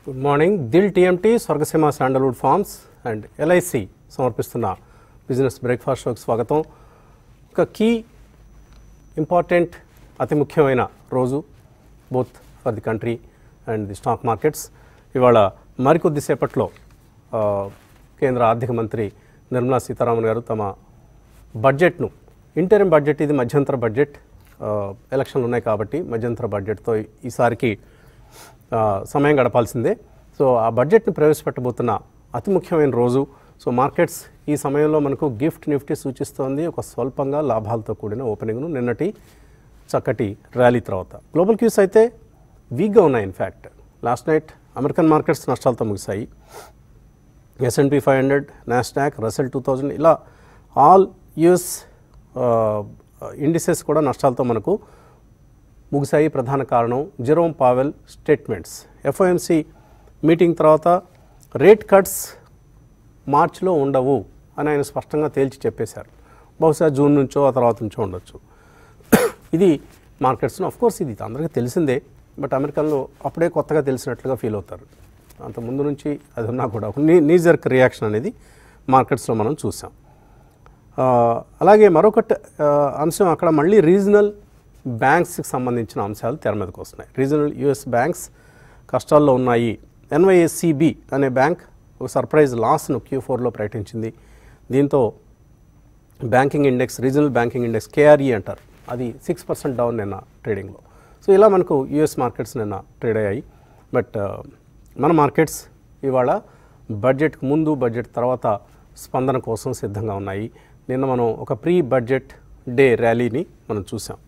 Good morning Dil TMT Swargaseema sandalwood farms and LIC సమర్పిస్తున్న business breakfast షోకి స్వాగతం ఒక కీ ఇంపార్టెంట్ అతి ముఖ్యమైన రోజు both for the country and the stock markets ఇవాళ మరికొద్దిసేపట్లో ఆ, కేంద్ర ఆర్థిక మంత్రి నిర్మలా సీతారామన్ గారు తమ బడ్జెట్ను ఇంటరిం బడ్జెట్ ఇది మధ్యంతర బడ్జెట్ ఆ, ఎలక్షన్లు ఉన్నాయి కాబట్టి మధ్యంతర బడ్జెట్తో ఈసారికి ఆ, సమయం గడపాల్సిందే సో ఆ బడ్జెట్ని ప్రవేశపెట్టబోతున్న అతి ముఖ్యమైన రోజు సో మార్కెట్స్ ఈ సమయంలో మనకు గిఫ్ట్ నిఫ్టీ సూచిస్తోంది ఒక స్వల్పంగా లాభాలతో కూడిన ఓపెనింగ్ను నిన్నటి చక్కటి ర్యాలీ తర్వాత గ్లోబల్ క్యూస్ అయితే వీక్గా ఉన్నాయి in fact last night American markets నష్టాలతో ముగిశాయి S and P five hundred Nasdaq Russell two thousand ఇలా ఆల్ యూఎస్ ఇండిసెస్ కూడా నష్టాలతో మనకు ముగిశాయి ప్రధాన కారణం Jerome Powell statements FOMC meeting తర్వాత రేట్ కట్స్ మార్చిలో ఉండవు అని ఆయన స్పష్టంగా తేల్చి చెప్పేశారు బహుశా జూన్ నుంచో ఆ తర్వాత నుంచో ఉండొచ్చు ఇది మార్కెట్స్ను ఆఫ్ కోర్స్ ఇది అందరికీ తెలిసిందే బట్ అమెరికన్లో అప్పుడే కొత్తగా తెలిసినట్లుగా ఫీల్ అవుతారు అంత ముందు నుంచి అది ఉన్నా కూడా ఒక నీ నీజర్క్ రియాక్షన్ అనేది మార్కెట్స్లో మనం చూసాం ఆ, అలాగే మరొకటి ఆ, అంశం అక్కడ మళ్ళీ రీజనల్ బ్యాంక్స్కి సంబంధించిన అంశాలు తెర మీదకి వస్తున్నాయి రీజనల్ యుఎస్ బ్యాంక్స్ కష్టాల్లో ఉన్నాయి ఎన్వైఎస్సిబి అనే బ్యాంక్ ఒక సర్ప్రైజ్ లాస్ను క్యూ ఫోర్లో ప్రకటించింది దీంతో banking index regional banking index KRE అంటారు అది సిక్స్ పర్సెంట్ డౌన్ నిన్న ట్రేడింగ్లో సో ఇలా మనకు యుఎస్ మార్కెట్స్ నిన్న ట్రేడ్ అయ్యాయి బట్ మన మార్కెట్స్ ఇవాళ బడ్జెట్కి ముందు బడ్జెట్ తర్వాత స్పందన కోసం సిద్ధంగా ఉన్నాయి నిన్న మనం ఒక ప్రీ బడ్జెట్ డే ర్యాలీని మనం చూసాం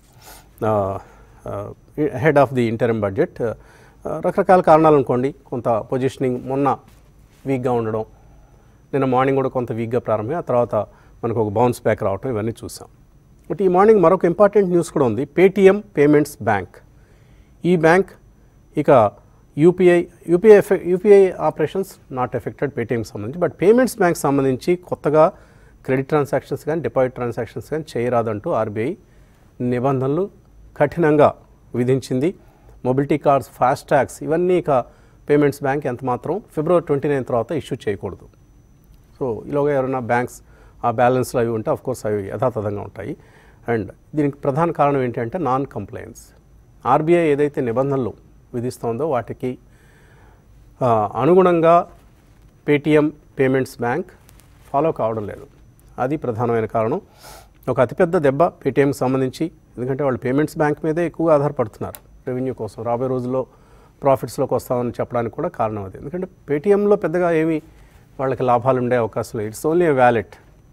head of the interim budget రకరకాల కారణాలు అనుకోండి కొంత పొజిషనింగ్ మొన్న వీక్గా ఉండడం నిన్న మార్నింగ్ కూడా కొంత వీక్గా ప్రారంభమై ఆ తర్వాత మనకు ఒక బౌన్స్ బ్యాక్ రావటం ఇవన్నీ చూసాం బట్ ఈ మార్నింగ్ మరొక ఇంపార్టెంట్ న్యూస్ కూడా ఉంది పేటిఎం పేమెంట్స్ బ్యాంక్ ఈ బ్యాంక్ ఇక యూపీఐ యూపీఐ ఎఫె యూపీఐ ఆపరేషన్స్ నాట్ ఎఫెక్టెడ్ పేటీఎంకి సంబంధించి బట్ పేమెంట్స్ బ్యాంక్ సంబంధించి కొత్తగా క్రెడిట్ ట్రాన్సాక్షన్స్ కానీ డిపాజిట్ ట్రాన్సాక్షన్స్ కానీ చేయరాదంటూ ఆర్బీఐ నిబంధనలు కఠినంగా విధించింది మొబిలిటీ కార్డ్స్ ఫాస్ట్ ట్యాగ్స్ ఇవన్నీ ఇక పేమెంట్స్ బ్యాంక్ ఎంత మాత్రం ఫిబ్రవరి ట్వంటీ నైన్ తర్వాత ఇష్యూ చేయకూడదు సో ఈలోగా ఎవరైనా బ్యాంక్స్ ఆ బ్యాలెన్స్లు అవి ఉంటే కోర్స్ అవి యథాతథంగా ఉంటాయి అండ్ దీనికి ప్రధాన కారణం ఏంటంటే నాన్ కంప్లైన్స్ ఆర్బీఐ ఏదైతే నిబంధనలు విధిస్తోందో వాటికి ఆ, అనుగుణంగా పేటిఎం పేమెంట్స్ బ్యాంక్ ఫాలో కావడం లేదు అది ప్రధానమైన కారణం ఒక అతిపెద్ద దెబ్బ పేటిఎంకి సంబంధించి ఎందుకంటే వాళ్ళు పేమెంట్స్ బ్యాంక్ మీదే ఎక్కువగా ఆధారపడుతున్నారు రెవెన్యూ కోసం రాబోయే రోజుల్లో ప్రాఫిట్స్లోకి వస్తామని చెప్పడానికి కూడా కారణం అది ఎందుకంటే పేటిఎంలో పెద్దగా ఏమీ వాళ్ళకి లాభాలు ఉండే అవకాశం లేదు it's only a wallet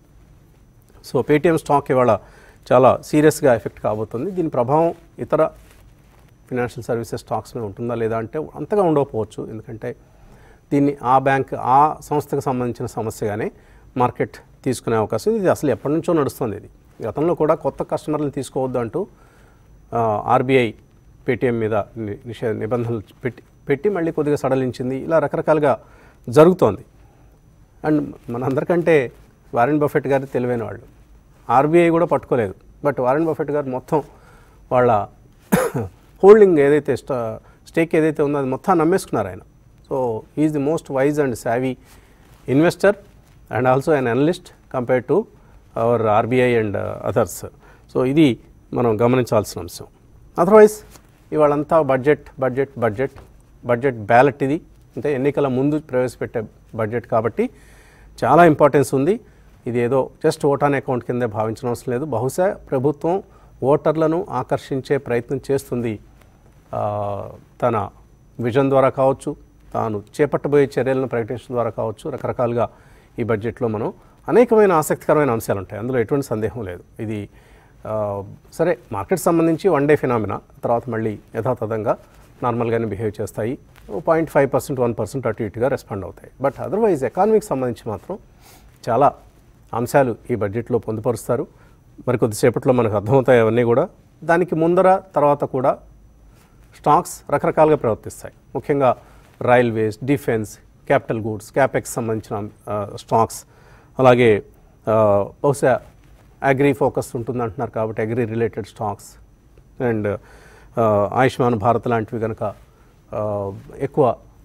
so Paytm stock ఇవాళ చాలా సీరియస్గా ఎఫెక్ట్ కాబోతుంది దీని ప్రభావం ఇతర ఫినాన్షియల్ సర్వీసెస్ స్టాక్స్ మీద ఉంటుందా లేదా అంటే అంతగా ఉండకపోవచ్చు ఎందుకంటే దీన్ని ఆ బ్యాంక్ ఆ సంస్థకు సంబంధించిన సమస్యగానే మార్కెట్ తీసుకునే అవకాశం ఉంది. ఇది అసలు ఎప్పటి నుంచో నడుస్తుంది ఇది గతంలో కూడా కొత్త కస్టమర్లను తీసుకోవద్దు అంటూ ఆర్బీఐ పేటిఎం మీద ని- నిషేధ నిబంధనలు పెట్టి పెట్టి మళ్ళీ కొద్దిగా సడలించింది ఇలా రకరకాలుగా జరుగుతోంది అండ్ మనందరికంటే వారెన్ బఫెట్ గారు తెలివైన వాళ్ళు ఆర్బీఐ కూడా పట్టుకోలేదు బట్ వారెన్ బఫెట్ గారు మొత్తం వాళ్ళ హోల్డింగ్ ఏదైతే స్టా స్టేక్ ఏదైతే ఉందో అది మొత్తం నమ్మేసుకున్నారు ఆయన so is the most wise and savvy investor and also an analyst compare to our RBI and others so ఇది మనం గమనించాల్సిన అంశం అదర్వైజ్ ఇవాళంతా budget budget budget budget ballot ఇది అంటే ఎన్నికల ముందు ప్రవేశపెట్టే బడ్జెట్ కాబట్టి చాలా ఇంపార్టెన్స్ ఉంది ఇది ఏదో జస్ట్ ఓటాన్ అకౌంట్ కిందే భావించడం అవసరం లేదు బహుశా ప్రభుత్వం ఓటర్లను ఆకర్షించే ప్రయత్నం చేస్తుంది ఆ, తన విజన్ ద్వారా కావచ్చు తాను చేపట్టబోయే చర్యలను ప్రకటించడం ద్వారా కావచ్చు రకరకాలుగా ఈ బడ్జెట్లో మనం అనేకమైన ఆసక్తికరమైన అంశాలు ఉంటాయి అందులో ఎటువంటి సందేహం లేదు ఇది ఆ, సరే మార్కెట్ సంబంధించి వన్ డే ఫినామినా తర్వాత మళ్ళీ యథాతథంగా నార్మల్గానే బిహేవ్ చేస్తాయి point five percent one percent అటు ఇటుగా రెస్పాండ్ అవుతాయి బట్ అదర్వైజ్ ఎకానమీకి సంబంధించి మాత్రం చాలా అంశాలు ఈ బడ్జెట్లో పొందుపరుస్తారు మరి కొద్దిసేపట్లో మనకు అర్థమవుతాయి అవన్నీ కూడా దానికి ముందర తర్వాత కూడా స్టాక్స్ రకరకాలుగా ప్రవర్తిస్తాయి ముఖ్యంగా railways defence capital goods capex సంబంధించిన ఆ, స్టాక్స్ అలాగే ఆ, బహుశా అగ్రి ఫోకస్ ఉంటుంది అంటున్నారు కాబట్టి agri related stocks and Ayushman Bharat లాంటివి కనుక ఎక్కువ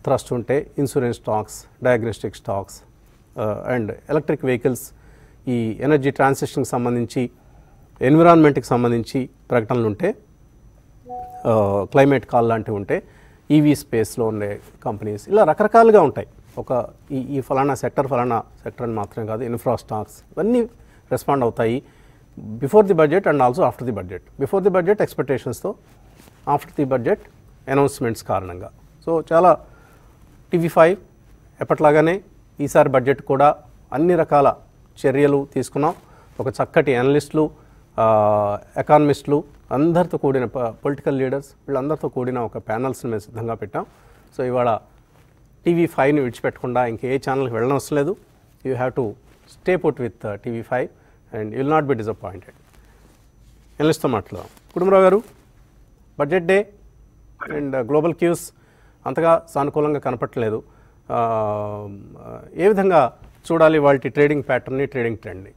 థ్రస్ట్ ఉంటే insurance stocks diagnostic stocks and electric vehicles ఈ ఎనర్జీ ట్రాన్సిషన్కి సంబంధించి ఎన్విరాన్మెంట్కి సంబంధించి ప్రకటనలు ఉంటే క్లైమేట్ కాల్ లాంటివి ఉంటే ఈవీ స్పేస్లో ఉండే కంపెనీస్ ఇలా రకరకాలుగా ఉంటాయి ఒక ఈ ఈ ఫలానా సెక్టర్ ఫలానా సెక్టర్ అని మాత్రమే కాదు ఇన్ఫ్రా స్టాక్స్ ఇవన్నీ రెస్పాండ్ అవుతాయి before the budget and also after the budget before the budget ఎక్స్పెక్టేషన్స్తో ఆఫ్టర్ ది బడ్జెట్ అనౌన్స్మెంట్స్ కారణంగా సో చాలా టీవీ ఫైవ్ ఎప్పట్లాగానే ఈసారి బడ్జెట్ కూడా అన్ని రకాల చర్యలు తీసుకున్నాం ఒక చక్కటి అనలిస్టులు ఎకానమిస్టులు అందరితో కూడిన పొలిటికల్ లీడర్స్ వీళ్ళందరితో కూడిన ఒక ప్యానల్స్ని మేము సిద్ధంగా పెట్టాం సో ఇవాళ టీవీ ఫైవ్ని విడిచిపెట్టకుండా ఇంకే ఛానల్కి వెళ్ళడం అవసరం లేదు you have to stay put with TV five and you will not be disappointed ఎనలిస్ట్తో మాట్లాడదాం Kutumbarao garu budget day and global cues అంతగా సానుకూలంగా కనపట్టలేదు ఆ, ఏ విధంగా చూడాలి వాళ్ళ ట్రేడింగ్ ప్యాటర్న్ని ట్రేడింగ్ ట్రెండ్ని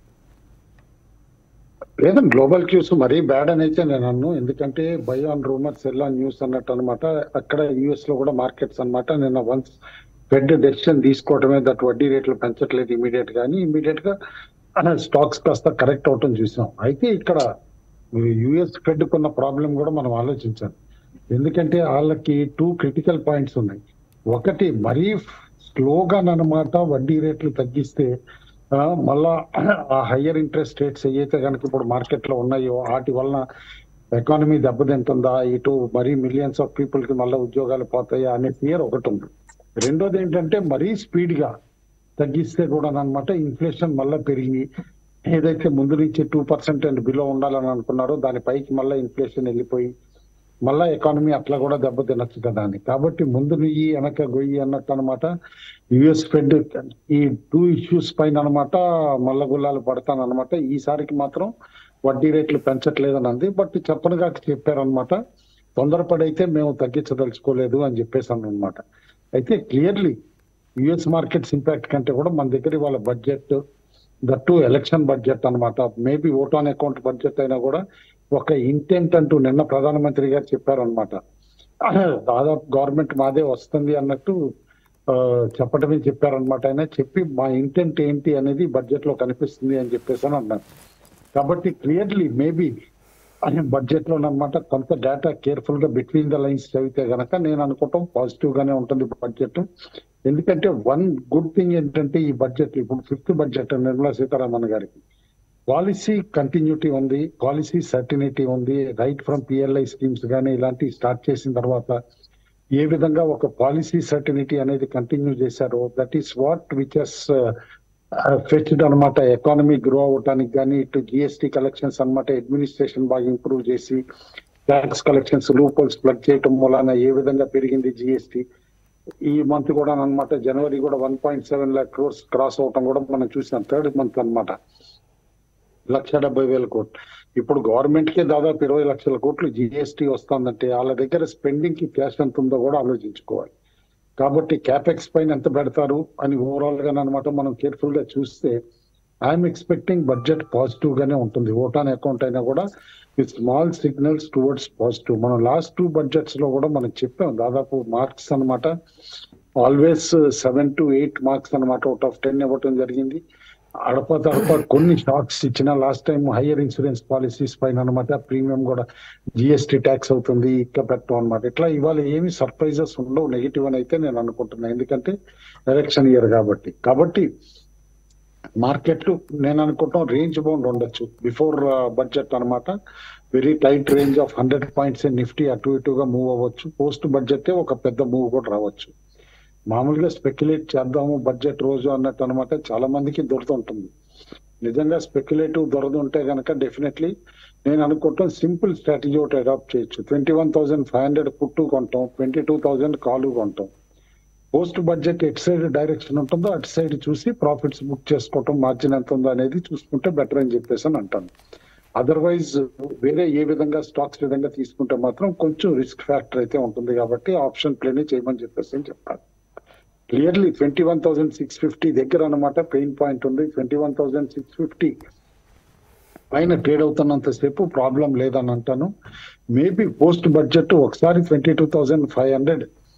లేదండి గ్లోబల్ క్యూస్ మరీ బ్యాడ్ అని అయితే నేను అన్ను ఎందుకంటే buy on rumour sell on news అన్నట్టు అనమాట అక్కడ యుఎస్ లో కూడా మార్కెట్స్ అన్నమాట నిన్న వన్స్ ఫెడ్ డెసిషన్ తీసుకోవడమే దట్ వడ్డీ రేట్లు పెంచట్లేదు ఇమీడియట్ గా అని ఇమీడియట్ గా స్టాక్స్ కాస్త కరెక్ట్ అవటం చూసాం అయితే ఇక్కడ యుఎస్ ఫెడ్ కున్న ప్రాబ్లం కూడా మనం ఆలోచించాలి ఎందుకంటే వాళ్ళకి టూ క్రిటికల్ పాయింట్స్ ఉన్నాయి ఒకటి మరీ స్లోగా అన్నమాట వడ్డీ రేట్లు తగ్గిస్తే ఆ, మళ్ళా ఆ హయ్యర్ ఇంట్రెస్ట్ రేట్స్ ఏవైతే కనుక ఇప్పుడు మార్కెట్ లో ఉన్నాయో వాటి వలన ఎకానమీ దెబ్బతింటుందా ఇటు మరీ మిలియన్స్ ఆఫ్ పీపుల్ కి మళ్ళీ ఉద్యోగాలు పోతాయా అనే ఫియర్ ఒకటి ఉంది రెండోది ఏంటంటే మరీ స్పీడ్ గా తగ్గిస్తే కూడా అనమాట ఇన్ఫ్లేషన్ మళ్ళీ పెరిగి ఏదైతే ముందు నుంచి టూ పర్సెంట్ అండ్ బిలో ఉండాలని అనుకున్నారో దాని పైకి మళ్ళీ ఇన్ఫ్లేషన్ వెళ్ళిపోయి మళ్ళా ఎకానమీ అట్లా కూడా దెబ్బతినచ్చు కదా అని కాబట్టి ముందు నుయ్యి వెనక గొయ్యి అన్నట్టు అనమాట యుఎస్ ఫెడ్ ఈ టూ ఇష్యూస్ పైన అనమాట మల్ల గుల్లాలు పడతానమాట ఈసారికి మాత్రం వడ్డీ రేట్లు పెంచట్లేదని అంది బట్ చెప్పనుగా చెప్పారనమాట తొందరపడైతే మేము తగ్గించదలుచుకోలేదు అని చెప్పేసాను అనమాట అయితే క్లియర్లీ యుఎస్ మార్కెట్స్ ఇంపాక్ట్ కంటే కూడా మన దగ్గర వాళ్ళ బడ్జెట్ దట్టు ఎలక్షన్ బడ్జెట్ అన్నమాట maybe vote on account budget అయినా కూడా ఒక ఇంటెంట్ అంటూ నిన్న ప్రధానమంత్రి గారు చెప్పారనమాట దాదాపు గవర్నమెంట్ మాదే వస్తుంది అన్నట్టు ఆ, చెప్పడమే చెప్పారనమాట ఆయన చెప్పి మా ఇంటెంట్ ఏంటి అనేది బడ్జెట్ లో కనిపిస్తుంది అని చెప్పేసి అని అన్నారు కాబట్టి క్లియర్లీ మేబీ బడ్జెట్ లో అనమాట కొంత డేటా కేర్ఫుల్ గా బిట్వీన్ ద లైన్స్ చదివితే గనక నేను అనుకోవటం పాజిటివ్ గానే ఉంటుంది బడ్జెట్ ఎందుకంటే వన్ గుడ్ థింగ్ ఏంటంటే ఈ బడ్జెట్ ఇప్పుడు ఫిఫ్త్ బడ్జెట్ నిర్మలా సీతారామన్ గారికి పాలసీ కంటిన్యూటీ ఉంది పాలసీ సర్టినిటీ ఉంది రైట్ ఫ్రమ్ పిఎల్ఐ స్కీమ్స్ కానీ ఇలాంటివి స్టార్ట్ చేసిన తర్వాత ఏ విధంగా ఒక పాలసీ సర్టినిటీ అనేది కంటిన్యూ చేశారో that is what which is fetched అనమాట ఎకానమీ గ్రో అవటానికి కానీ ఇటు జిఎస్టీ కలెక్షన్స్ అన్నమాట అడ్మినిస్ట్రేషన్ బాగా ఇంప్రూవ్ చేసి ట్యాక్స్ కలెక్షన్స్ లూపోల్స్ ప్లగ్ చేయటం వలన ఏ విధంగా పెరిగింది జిఎస్టీ ఈ మంత్ కూడా అన్నమాట జనవరి కూడా one point seven lakh crores cross అవటం కూడా మనం చూసాం థర్డ్ మంత్ అన్నమాట లక్ష డెబ్బై వేల కోట్లు ఇప్పుడు గవర్నమెంట్ కే దాదాపు ఇరవై లక్షల కోట్లు జిఎస్టీ వస్తుందంటే వాళ్ళ దగ్గర స్పెండింగ్ కి క్యాష్ ఎంత ఉందో కూడా ఆలోచించుకోవాలి కాబట్టి క్యాపెక్స్ పైన ఎంత పెడతారు అని ఓవరాల్ గా అనమాట మనం కేర్ఫుల్ గా చూస్తే ఐఎమ్ ఎక్స్పెక్టింగ్ బడ్జెట్ పాజిటివ్ గానే ఉంటుంది ఓటాన్ అకౌంట్ అయినా కూడా with small signals towards positive మనం లాస్ట్ టూ బడ్జెట్స్ లో కూడా మనం చెప్పాం దాదాపు మార్క్స్ అన్నమాట always seven to eight marks అన్నమాట అవుట్ ఆఫ్ టెన్ ఇవ్వటం జరిగింది అడప తడప కొన్ని షాక్స్ ఇచ్చిన last time higher insurance policies పైన అనమాట ప్రీమియం కూడా జిఎస్టీ ట్యాక్స్ అవుతుంది ఇక్కడ పెట్టడం అనమాట ఇట్లా ఇవాళ ఏమి సర్ప్రైజెస్ ఉండవు నెగిటివ్ అని అయితే నేను అనుకుంటున్నాను ఎందుకంటే ఎలక్షన్ ఇయర్ కాబట్టి కాబట్టి మార్కెట్లు నేను అనుకుంటాం రేంజ్ బౌండ్ ఉండొచ్చు బిఫోర్ బడ్జెట్ అన్నమాట very tight range of hundred points Nifty అటు ఇటుగా మూవ్ అవ్వచ్చు పోస్ట్ బడ్జెట్ ఒక పెద్ద మూవ్ కూడా రావచ్చు మామూలుగా స్పెక్యులేట్ చేద్దాము బడ్జెట్ రోజు అన్నట్టు అనమాట చాలా మందికి దొరుకుతుంటుంది నిజంగా స్పెక్యులేటివ్ దొరదుంటే గనక డెఫినెట్లీ నేను అనుకుంటాం సింపుల్ స్ట్రాటజీ ఒకటి అడాప్ట్ చేయొచ్చు twenty one thousand five hundred put కొంటాం ట్వంటీ టూ థౌసండ్ కాలు కొంటాం పోస్ట్ బడ్జెట్ ఎటు సైడ్ డైరెక్షన్ ఉంటుందో అటు సైడ్ చూసి ప్రాఫిట్స్ బుక్ చేసుకోవటం మార్జిన్ ఎంత ఉందో అనేది చూసుకుంటే బెటర్ అని చెప్పేసి అని అంటాను అదర్వైజ్ వేరే ఏ విధంగా స్టాక్స్ విధంగా తీసుకుంటే మాత్రం కొంచెం రిస్క్ ఫ్యాక్టర్ అయితే ఉంటుంది కాబట్టి ఆప్షన్ ప్లేనే చేయమని చెప్పేసి అని చెప్పాలి clearly twenty one thousand six fifty దగ్గర అనమాట పెయిన్ పాయింట్ ఉంది twenty one thousand six fifty పైన ట్రేడ్ అవుతున్నంత సేపు ప్రాబ్లం లేదని అంటాను మేబీ పోస్ట్ బడ్జెట్ ఒకసారి twenty two thousand five hundred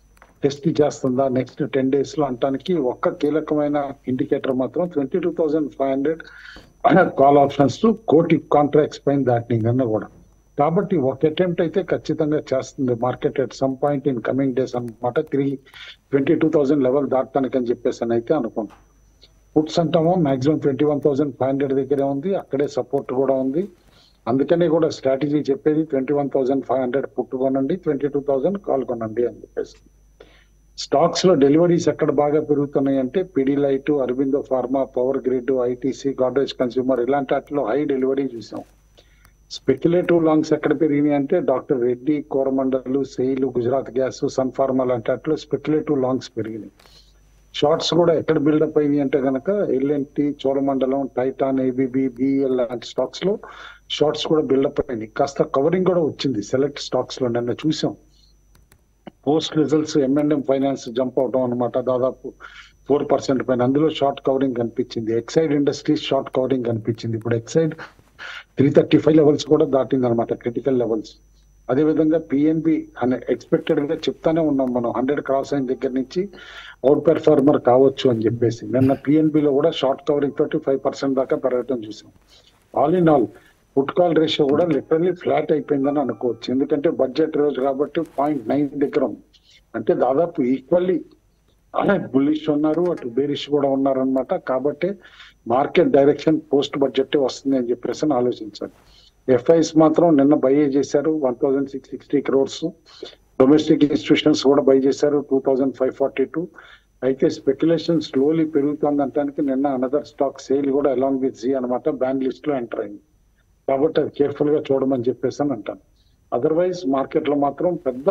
test చేస్తుందా నెక్స్ట్ టెన్ డేస్ లో అంటానికి ఒక్క కీలకమైన ఇండికేటర్ మాత్రం twenty two thousand five hundred call options కోటి కాంట్రాక్ట్స్ పైన దాటినాయి నిన్న కూడా కాబట్టి ఒక అటెంప్ట్ అయితే ఖచ్చితంగా చేస్తుంది market at some point in coming days అన్నమాట తిరిగి ట్వంటీ టూ థౌసండ్ లెవెల్ దాటడానికి అని చెప్పేసి అని అయితే అనుకుంటాం పుట్స్ అంటాము maximum twenty one thousand five hundred దగ్గరే ఉంది అక్కడే సపోర్ట్ కూడా ఉంది అందుకనే కూడా స్ట్రాటజీ చెప్పేది twenty one thousand five hundred put కొనండి ట్వంటీ టూ థౌసండ్ కాల్ కొనండి అని చెప్పేసి స్టాక్స్ లో డెలివరీస్ ఎక్కడ బాగా పెరుగుతున్నాయి అంటే Pidilite Aurobindo pharma Power Grid ITC Godrej consumer ఇలాంటి వాటిలో హై డెలివరీ చూసాం స్పెక్యులేటివ్ లాంగ్స్ ఎక్కడ పెరిగినాయి అంటే doctor Reddy Coromandel SAIL Gujarat gas Sun pharma లాంటి వాటిలో స్పెక్యులేటివ్ లాంగ్స్ పెరిగినాయి షార్ట్స్ కూడా ఎక్కడ బిల్డప్ అయినాయి అంటే కనుక L N T Cholamandalam Titan ABB B L లాంటి స్టాక్స్ లో షార్ట్స్ కూడా బిల్డప్ అయినాయి కాస్త కవరింగ్ కూడా వచ్చింది సెలెక్ట్ స్టాక్స్ లో నిన్న చూసాం post results M N M finance jump అవడం అనమాట దాదాపు ఫోర్ పర్సెంట్ పైన అందులో షార్ట్ కవరింగ్ కనిపించింది ఎక్సైడ్ ఇండస్ట్రీస్ షార్ట్ కవరింగ్ కనిపించింది ఇప్పుడు Exide three thirty five levels కూడా దాటింది అనమాట క్రిటికల్ లెవెల్స్ అదే విధంగా పిఎన్బి అనే ఎక్స్పెక్టెడ్ గా చెప్తానే ఉన్నాం మనం హండ్రెడ్ క్రాస్ అయిన దగ్గర నుంచి అవుట్ పెర్ఫార్మర్ కావచ్చు అని చెప్పేసి నిన్న పిఎన్బి లో కూడా షార్ట్ కవరింగ్ తోటి ఫైవ్ పర్సెంట్ దాకా పెరగటం చూసాం all in all put call ratio కూడా లిటరల్లీ ఫ్లాట్ అయిపోయిందని అనుకోవచ్చు ఎందుకంటే బడ్జెట్ రోజు కాబట్టి పాయింట్ నైన్ దగ్గర ఉంది అంటే దాదాపు ఈక్వల్లీ బుల్లిష్ ఉన్నారు అటు బేరిష్ కూడా ఉన్నారు అనమాట కాబట్టి మార్కెట్ డైరెక్షన్ పోస్ట్ బడ్జెట్ వస్తుంది అని చెప్పేసి అని ఆలోచించాలి ఎఫ్ఐస్ మాత్రం నిన్న బై చేశారు one thousand six sixty crores domestic institutions కూడా బై చేశారు two thousand five forty two అయితే స్పెక్యులేషన్ స్లోలీ పెరుగుతుంది అంటానికి నిన్న అనదర్ స్టాక్ సేల్ కూడా అలాంగ్ విత్ జీ అనమాట బ్యాన్ లిస్ట్ లో ఎంటర్ అయింది కాబట్టి అది కేర్ఫుల్ గా చూడమని చెప్పేసి అని అంటాను అదర్వైజ్ మార్కెట్ లో మాత్రం పెద్ద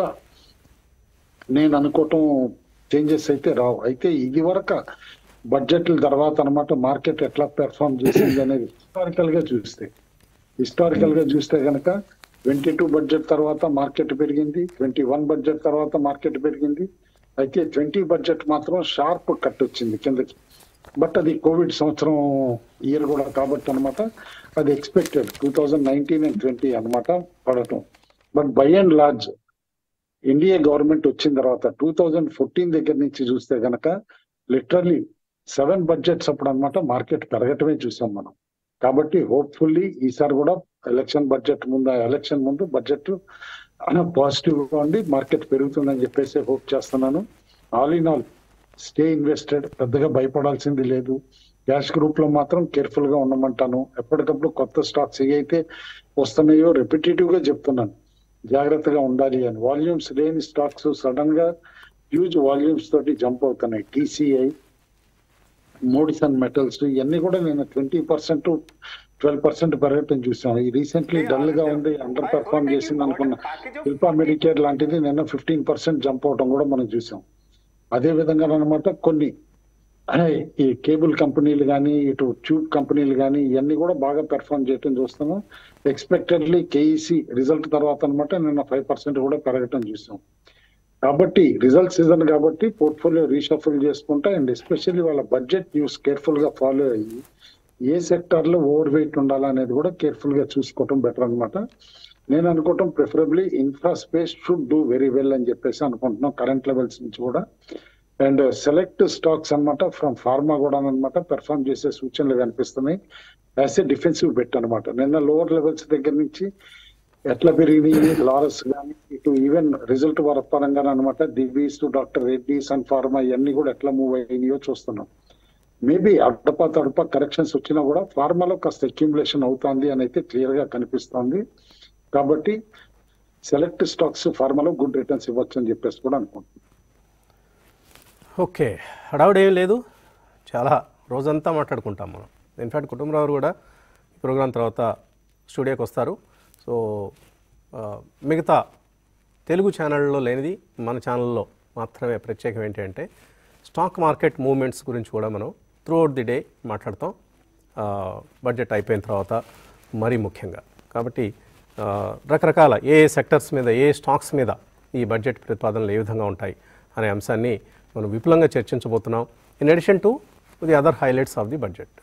నేను అనుకోవటం చేంజెస్ అయితే రావు అయితే ఇది వరకు బడ్జెట్ల తర్వాత అనమాట మార్కెట్ ఎట్లా పెర్ఫామ్ చేసింది అనేది హిస్టారికల్ గా చూస్తే హిస్టారికల్ గా చూస్తే గనక ట్వంటీ టూ బడ్జెట్ తర్వాత మార్కెట్ పెరిగింది ట్వంటీ వన్ బడ్జెట్ తర్వాత మార్కెట్ పెరిగింది అయితే ట్వంటీ బడ్జెట్ మాత్రం షార్ప్ కట్ వచ్చింది కిందకి బట్ అది కోవిడ్ సంవత్సరం ఇయర్ కూడా కాబట్టి అనమాట అది expected two thousand nineteen and twenty అనమాట పడటం but by and large India government వచ్చిన తర్వాత టూ థౌజండ్ ఫోర్టీన్ దగ్గర నుంచి చూస్తే గనక లిటరల్లీ సెవెన్ బడ్జెట్స్ అప్పుడు అనమాట మార్కెట్ పెరగటమే చూసాం మనం కాబట్టి హోప్ఫుల్లీ ఈసారి కూడా ఎలక్షన్ బడ్జెట్ ముందు ఎలక్షన్ ముందు బడ్జెట్ పాజిటివ్ గా ఉండి మార్కెట్ పెరుగుతుందని చెప్పేసి హోప్ చేస్తున్నాను all in all stay invested పెద్దగా భయపడాల్సింది లేదు క్యాష్ గ్రూప్ లో మాత్రం కేర్ఫుల్ గా ఉండమంటాను ఎప్పటికప్పుడు కొత్త స్టాక్స్ ఏ అయితే వస్తున్నాయో రిపిటేటివ్ గా చెప్తున్నాను జాగ్రత్తగా ఉండాలి అని వాల్యూమ్స్ లేని స్టాక్స్ సడన్ గా హ్యూజ్ వాల్యూమ్స్ తోటి జంప్ అవుతున్నాయి టీసీఐ మోడిసన్ మెటల్స్ ఇవన్నీ కూడా నేను ట్వంటీ పర్సెంట్ ట్వెల్వ్ పర్సెంట్ పెరగటం చూసాను ఈ రీసెంట్లీ డల్ గా ఉంది అండర్ పెర్ఫార్మ్ చేసింది అనుకున్న శిల్పా మెడికేర్ లాంటిది నిన్న ఫిఫ్టీన్ పర్సెంట్ జంప్ అవటం కూడా మనం చూసాం అదే విధంగా అనమాట కొన్ని ఈ కేబుల్ కంపెనీలు కానీ ఇటు ట్యూబ్ కంపెనీలు కానీ ఇవన్నీ కూడా బాగా పెర్ఫార్మ్ చేయటం చూస్తున్నాం ఎక్స్పెక్టెడ్లీ కేఈసి రిజల్ట్ తర్వాత అనమాట నిన్న ఫైవ్ పర్సెంట్ కూడా పెరగటం చూసాం కాబట్టి రిజల్ట్ సీజన్ కాబట్టి పోర్ట్ఫోలియో రీషఫుల్ చేసుకుంటా అండ్ ఎస్పెషల్లీ వాళ్ళ బడ్జెట్ న్యూస్ కేర్ఫుల్ గా ఫాలో అయ్యి ఏ సెక్టర్ లో ఓవర్ వెయిట్ ఉండాలా అనేది కూడా కేర్ఫుల్ గా చూసుకోవటం బెటర్ అనమాట నేను అనుకోవటం preferably infra space should do very well అని చెప్పేసి అనుకుంటున్నాం కరెంట్ లెవెల్స్ నుంచి కూడా అండ్ సెలెక్ట్ స్టాక్స్ అన్నమాట ఫ్రమ్ ఫార్మా కూడా అనమాట పెర్ఫామ్ చేసే సూచనలు కనిపిస్తున్నాయి యాజ్ ఏ డిఫెన్సివ్ బెట్ అనమాట నిన్న లోవర్ లెవెల్స్ దగ్గర నుంచి ఎట్లా పెరిగినాయి లారస్ కానీ ఇటు ఈవెన్ రిజల్ట్ పరంగా అనమాట Divis to doctor Reddy Sun pharma ఇవన్నీ కూడా ఎట్లా మూవ్ అయినాయో చూస్తున్నాం మేబీ అడప తడప కరెక్షన్స్ వచ్చినా కూడా ఫార్మాలో కాస్త అక్యుములేషన్ అవుతుంది అని అయితే క్లియర్ గా కనిపిస్తోంది కాబట్టి సెలెక్ట్ స్టాక్స్ ఫార్మాలో గుడ్ రిటర్న్స్ ఇవ్వచ్చు అని చెప్పేసి కూడా అనుకుంటున్నాను ఓకే హడావుడు ఏం లేదు చాలా రోజంతా మాట్లాడుకుంటాం మనం ఇన్ఫ్యాక్ట్ కుటుంబరావు కూడా ఈ ప్రోగ్రాం తర్వాత స్టూడియోకి వస్తారు సో ఆ, మిగతా తెలుగు ఛానళ్ళలో లేనిది మన ఛానల్లో మాత్రమే ప్రత్యేకం ఏంటి అంటే స్టాక్ మార్కెట్ మూవ్మెంట్స్ గురించి కూడా మనం త్రూ అవుట్ ది డే మాట్లాడతాం ఆ, బడ్జెట్ అయిపోయిన తర్వాత మరీ ముఖ్యంగా కాబట్టి ఆ, రకరకాల ఏ ఏ సెక్టర్స్ మీద ఏ స్టాక్స్ మీద ఈ బడ్జెట్ ప్రతిపాదనలు ఏ విధంగా ఉంటాయి అనే అంశాన్ని మనం విపులంగా చర్చించబోతున్నాం in addition to the other highlights of the budget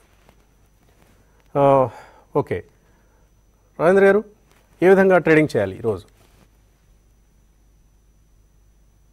okay Rajendra గారు ఏ విధంగా ట్రేడింగ్ చేయాలి ఈరోజు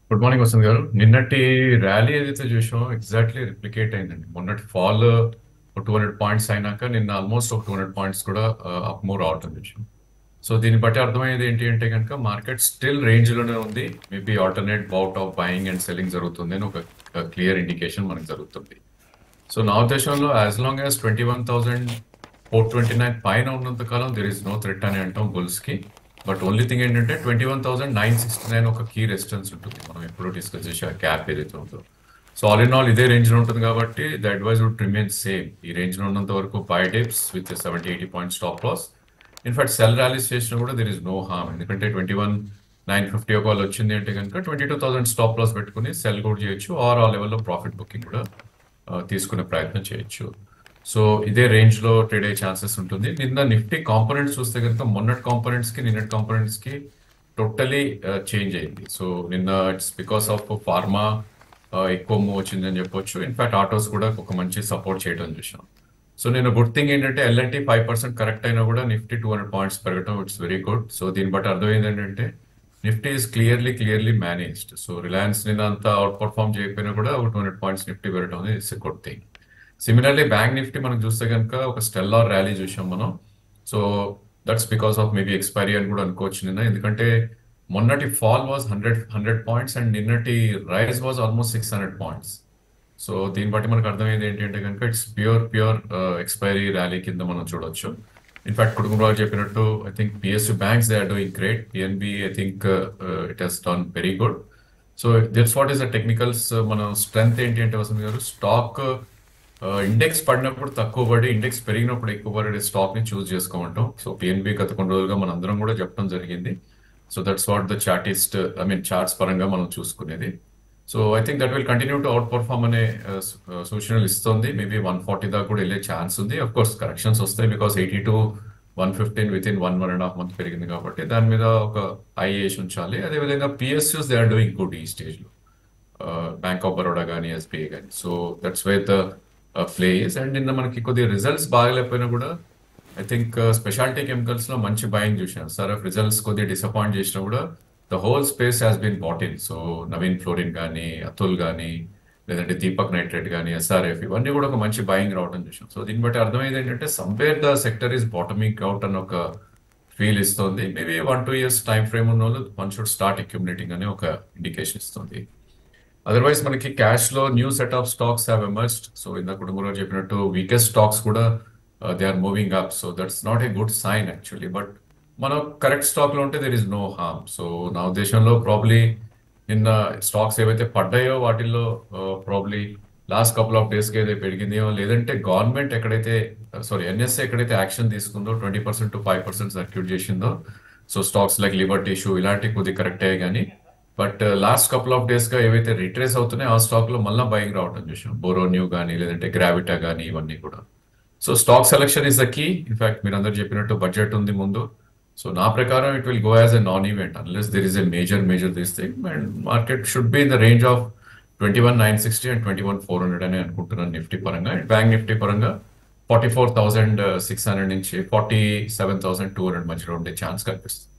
గుడ్ మార్నింగ్ వసంత్ గారు నిన్నటి ర్యాలీ ఏదైతే చూసామో ఎగ్జాక్ట్లీ రిప్లికేట్ అయిందండి మొన్నటి ఫాల్ టూ హండ్రెడ్ పాయింట్స్ అయినాక నిన్న ఆల్మోస్ట్ ఒక టూ హండ్రెడ్ పాయింట్స్ కూడా అప్ మూవ్ రావటం చూసాం సో దీన్ని బట్టి అర్థమయ్యేది ఏంటి అంటే కనుక మార్కెట్ స్టిల్ రేంజ్ లోనే ఉంది maybe alternate bout of buying and selling జరుగుతుంది అని ఒక క్లియర్ ఇండికేషన్ మనకు జరుగుతుంది సో నా ఉద్దేశంలో as long as twenty one thousand four twenty nine పైన ఉన్నంత కాలం దెర్ ఇస్ నో థ్రెట్ అని అంటాం బుల్స్ కి బట్ ఓన్లీ థింగ్ ఏంటంటే twenty one thousand nine sixty nine ఒక కీ రెసిస్టెన్స్ ఉంటుంది మనం ఎప్పుడు డిస్కస్ చేసే ఆ క్యాప్ ఏదైతే ఉందో సో ఆల్ ఇన్ ఆల్ ఇదే రేంజ్ లో ఉంటుంది కాబట్టి the advice would remain same ఈ రేంజ్ లో ఉన్నంత వరకు buy dips with seventy eighty point stop loss in fact sell rallies చేసినా కూడా దెర్ ఇస్ నో హార్మ్ ఎందుకంటే ట్వంటీ వన్ నైన్ ఫిఫ్టీ ఒక వాళ్ళు వచ్చింది అంటే కనుక twenty two thousand stop loss పెట్టుకుని సెల్ కూడా చేయొచ్చు ఆర్ ఆ లెవెల్లో ప్రాఫిట్ బుకింగ్ కూడా ఆ, తీసుకునే ప్రయత్నం చేయొచ్చు సో ఇదే రేంజ్ లో ట్రేడ్ అయ్యే ఛాన్సెస్ ఉంటుంది నిన్న నిఫ్టీ కాంపోనెంట్స్ చూస్తే కనుక మొన్నటి కాంపోనెంట్స్ కి నిన్నటి కాంపోనెంట్స్ కి టోటలీ చేంజ్ అయింది సో నిన్న ఇట్స్ బికాస్ ఆఫ్ ఫార్మా ఎక్కువ మూవ్ వచ్చిందని చెప్పొచ్చు ఇన్ఫాక్ట్ ఆటోస్ కూడా ఒక మంచి సపోర్ట్ చేయడం చూసాం సో నేను గుడ్ థింగ్ ఏంటంటే ఎల్ఎన్టీ ఫైవ్ పర్సెంట్ కరెక్ట్ అయినా కూడా నిఫ్టీ టూ హండ్రెడ్ పాయింట్స్ పెరగడం ఇట్స్ వెరీ గుడ్ సో దీన్ని బట్టి అర్థమైంది ఏంటంటే nifty is clearly clearly managed so Reliance నిన్న అంత అవుట్ పర్ఫార్మ్ చేయకపోయినా కూడా ఒక టూ హండ్రెడ్ పాయింట్స్ నిఫ్టీ పెరగడం అనేది it's good thing similarly bank nifty మనం చూస్తే కనుక ఒక స్టెల్లార్ ర్యాలీ చూసాం మనం so that's because of maybe expiry అని కూడా అనుకోవచ్చు నిన్న ఎందుకంటే మొన్నటి fall was hundred hundred points and నిన్నటి rise was almost six hundred points so దీన్ని బట్టి మనకు అర్థమైంది ఏంటంటే కనుక it's pure pure expiry rally కింద మనం చూడొచ్చు ఇన్ఫాక్ట్ కుటుంబరావు చెప్పినట్టు I think PSU banks they are doing great PNB I think it has done very good so that's what is the technicals మన స్ట్రెంగ్త్ ఏంటి అంటే వసంత్ గారు స్టాక్ ఇండెక్స్ పడినప్పుడు తక్కువ పడి ఇండెక్స్ పెరిగినప్పుడు ఎక్కువ పడే స్టాక్ ని చూస్ చేసుకోమంటాం సో పిఎన్బి గత కొన్ని రోజులుగా మన అందరం కూడా చెప్పడం జరిగింది so that's what the chartist I mean charts పరంగా మనం చూసుకునేది so I think that will continue to outperform అనే uh, సు- uh, సూచనలు ఇస్తుంది మేబీ వన్ ఫార్టీ దాకా కూడా వెళ్ళే ఛాన్స్ ఉంది అఫ్ కోర్స్ కరెక్షన్స్ వస్తాయి because eighty to one fifteen within one one and half month పెరిగింది కాబట్టి దాని మీద ఒక ఐ వేసి ఉంచాలి అదేవిధంగా PSUs they are doing good ఈ స్టేజ్ లో బ్యాంక్ ఆఫ్ బరోడా కానీ ఎస్బీఐ కానీ so that's way the place and నిన్న మనకి కొద్దిగా రిజల్ట్స్ బాగలేకపోయినా కూడా ఐ థింక్ స్పెషాలిటీ కెమికల్స్ లో మంచి బయింగ్ చూసాను సార్ ఆఫ్ రిజల్ట్స్ కొద్దిగా డిసప్పాయింట్ చేసినా కూడా the whole space has been bought in so Navin fluorine కానీ అతుల్ కానీ లేదంటే దీపక్ నైట్రేట్ కానీ ఎస్ఆర్ఎఫ్ ఇవన్నీ కూడా ఒక మంచి బయింగ్ రావడం చూసాం సో దీన్ని బట్టి అర్థమైంది ఏంటంటే somewhere the sector is bottoming out అన్న ఒక ఫీల్ ఇస్తుంది maybe one two years time frame ఉన్న వాళ్ళు వన్ షుడ్ స్టార్ట్ అక్యుమిలేటింగ్ అనే ఒక ఇండికేషన్ ఇస్తుంది అదర్వైజ్ మనకి క్యాష్ లో new set of stocks have emerged so ఇందాక కుటుంబంలో చెప్పినట్టు వీకెస్ట్ స్టాక్స్ కూడా they are moving up so that's not a good sign actually but మనం కరెక్ట్ స్టాక్ లో ఉంటే there is no harm so నా ఉద్దేశంలో ప్రాబ్లీ నిన్న స్టాక్స్ ఏవైతే పడ్డాయో వాటిల్లో probably last couple of days కి ఏదైతే పెరిగిందో లేదంటే గవర్నమెంట్ ఎక్కడైతే సారీ ఎన్ఎస్ఏ ఎక్కడైతే యాక్షన్ తీసుకుందో twenty percent to five percent circuit చేసిందో so stocks like Liberty issue ఇలాంటి కొద్దిగా కరెక్ట్ అయ్యాయి కానీ but last couple of days గా ఏవైతే రిట్రేస్ అవుతున్నాయో ఆ స్టాక్ లో మళ్ళీ బయింగ్ రావడం చూసాం బోరో న్యూ కానీ లేదంటే గ్రావిటా కానీ ఇవన్నీ కూడా so stock selection is the key in fact మీరు అందరు చెప్పినట్టు బడ్జెట్ ఉంది ముందు సో నా ప్రకారం it will go as a non event unless there is a major major this thing and market should be in the range of twenty one nine sixty and twenty one four hundred అని అనుకుంటున్నాను nifty పరంగా and bank nifty పరంగా forty four thousand six hundred నుంచి forty seven thousand two hundred మధ్యలో ఉండే chance కనిపిస్తుంది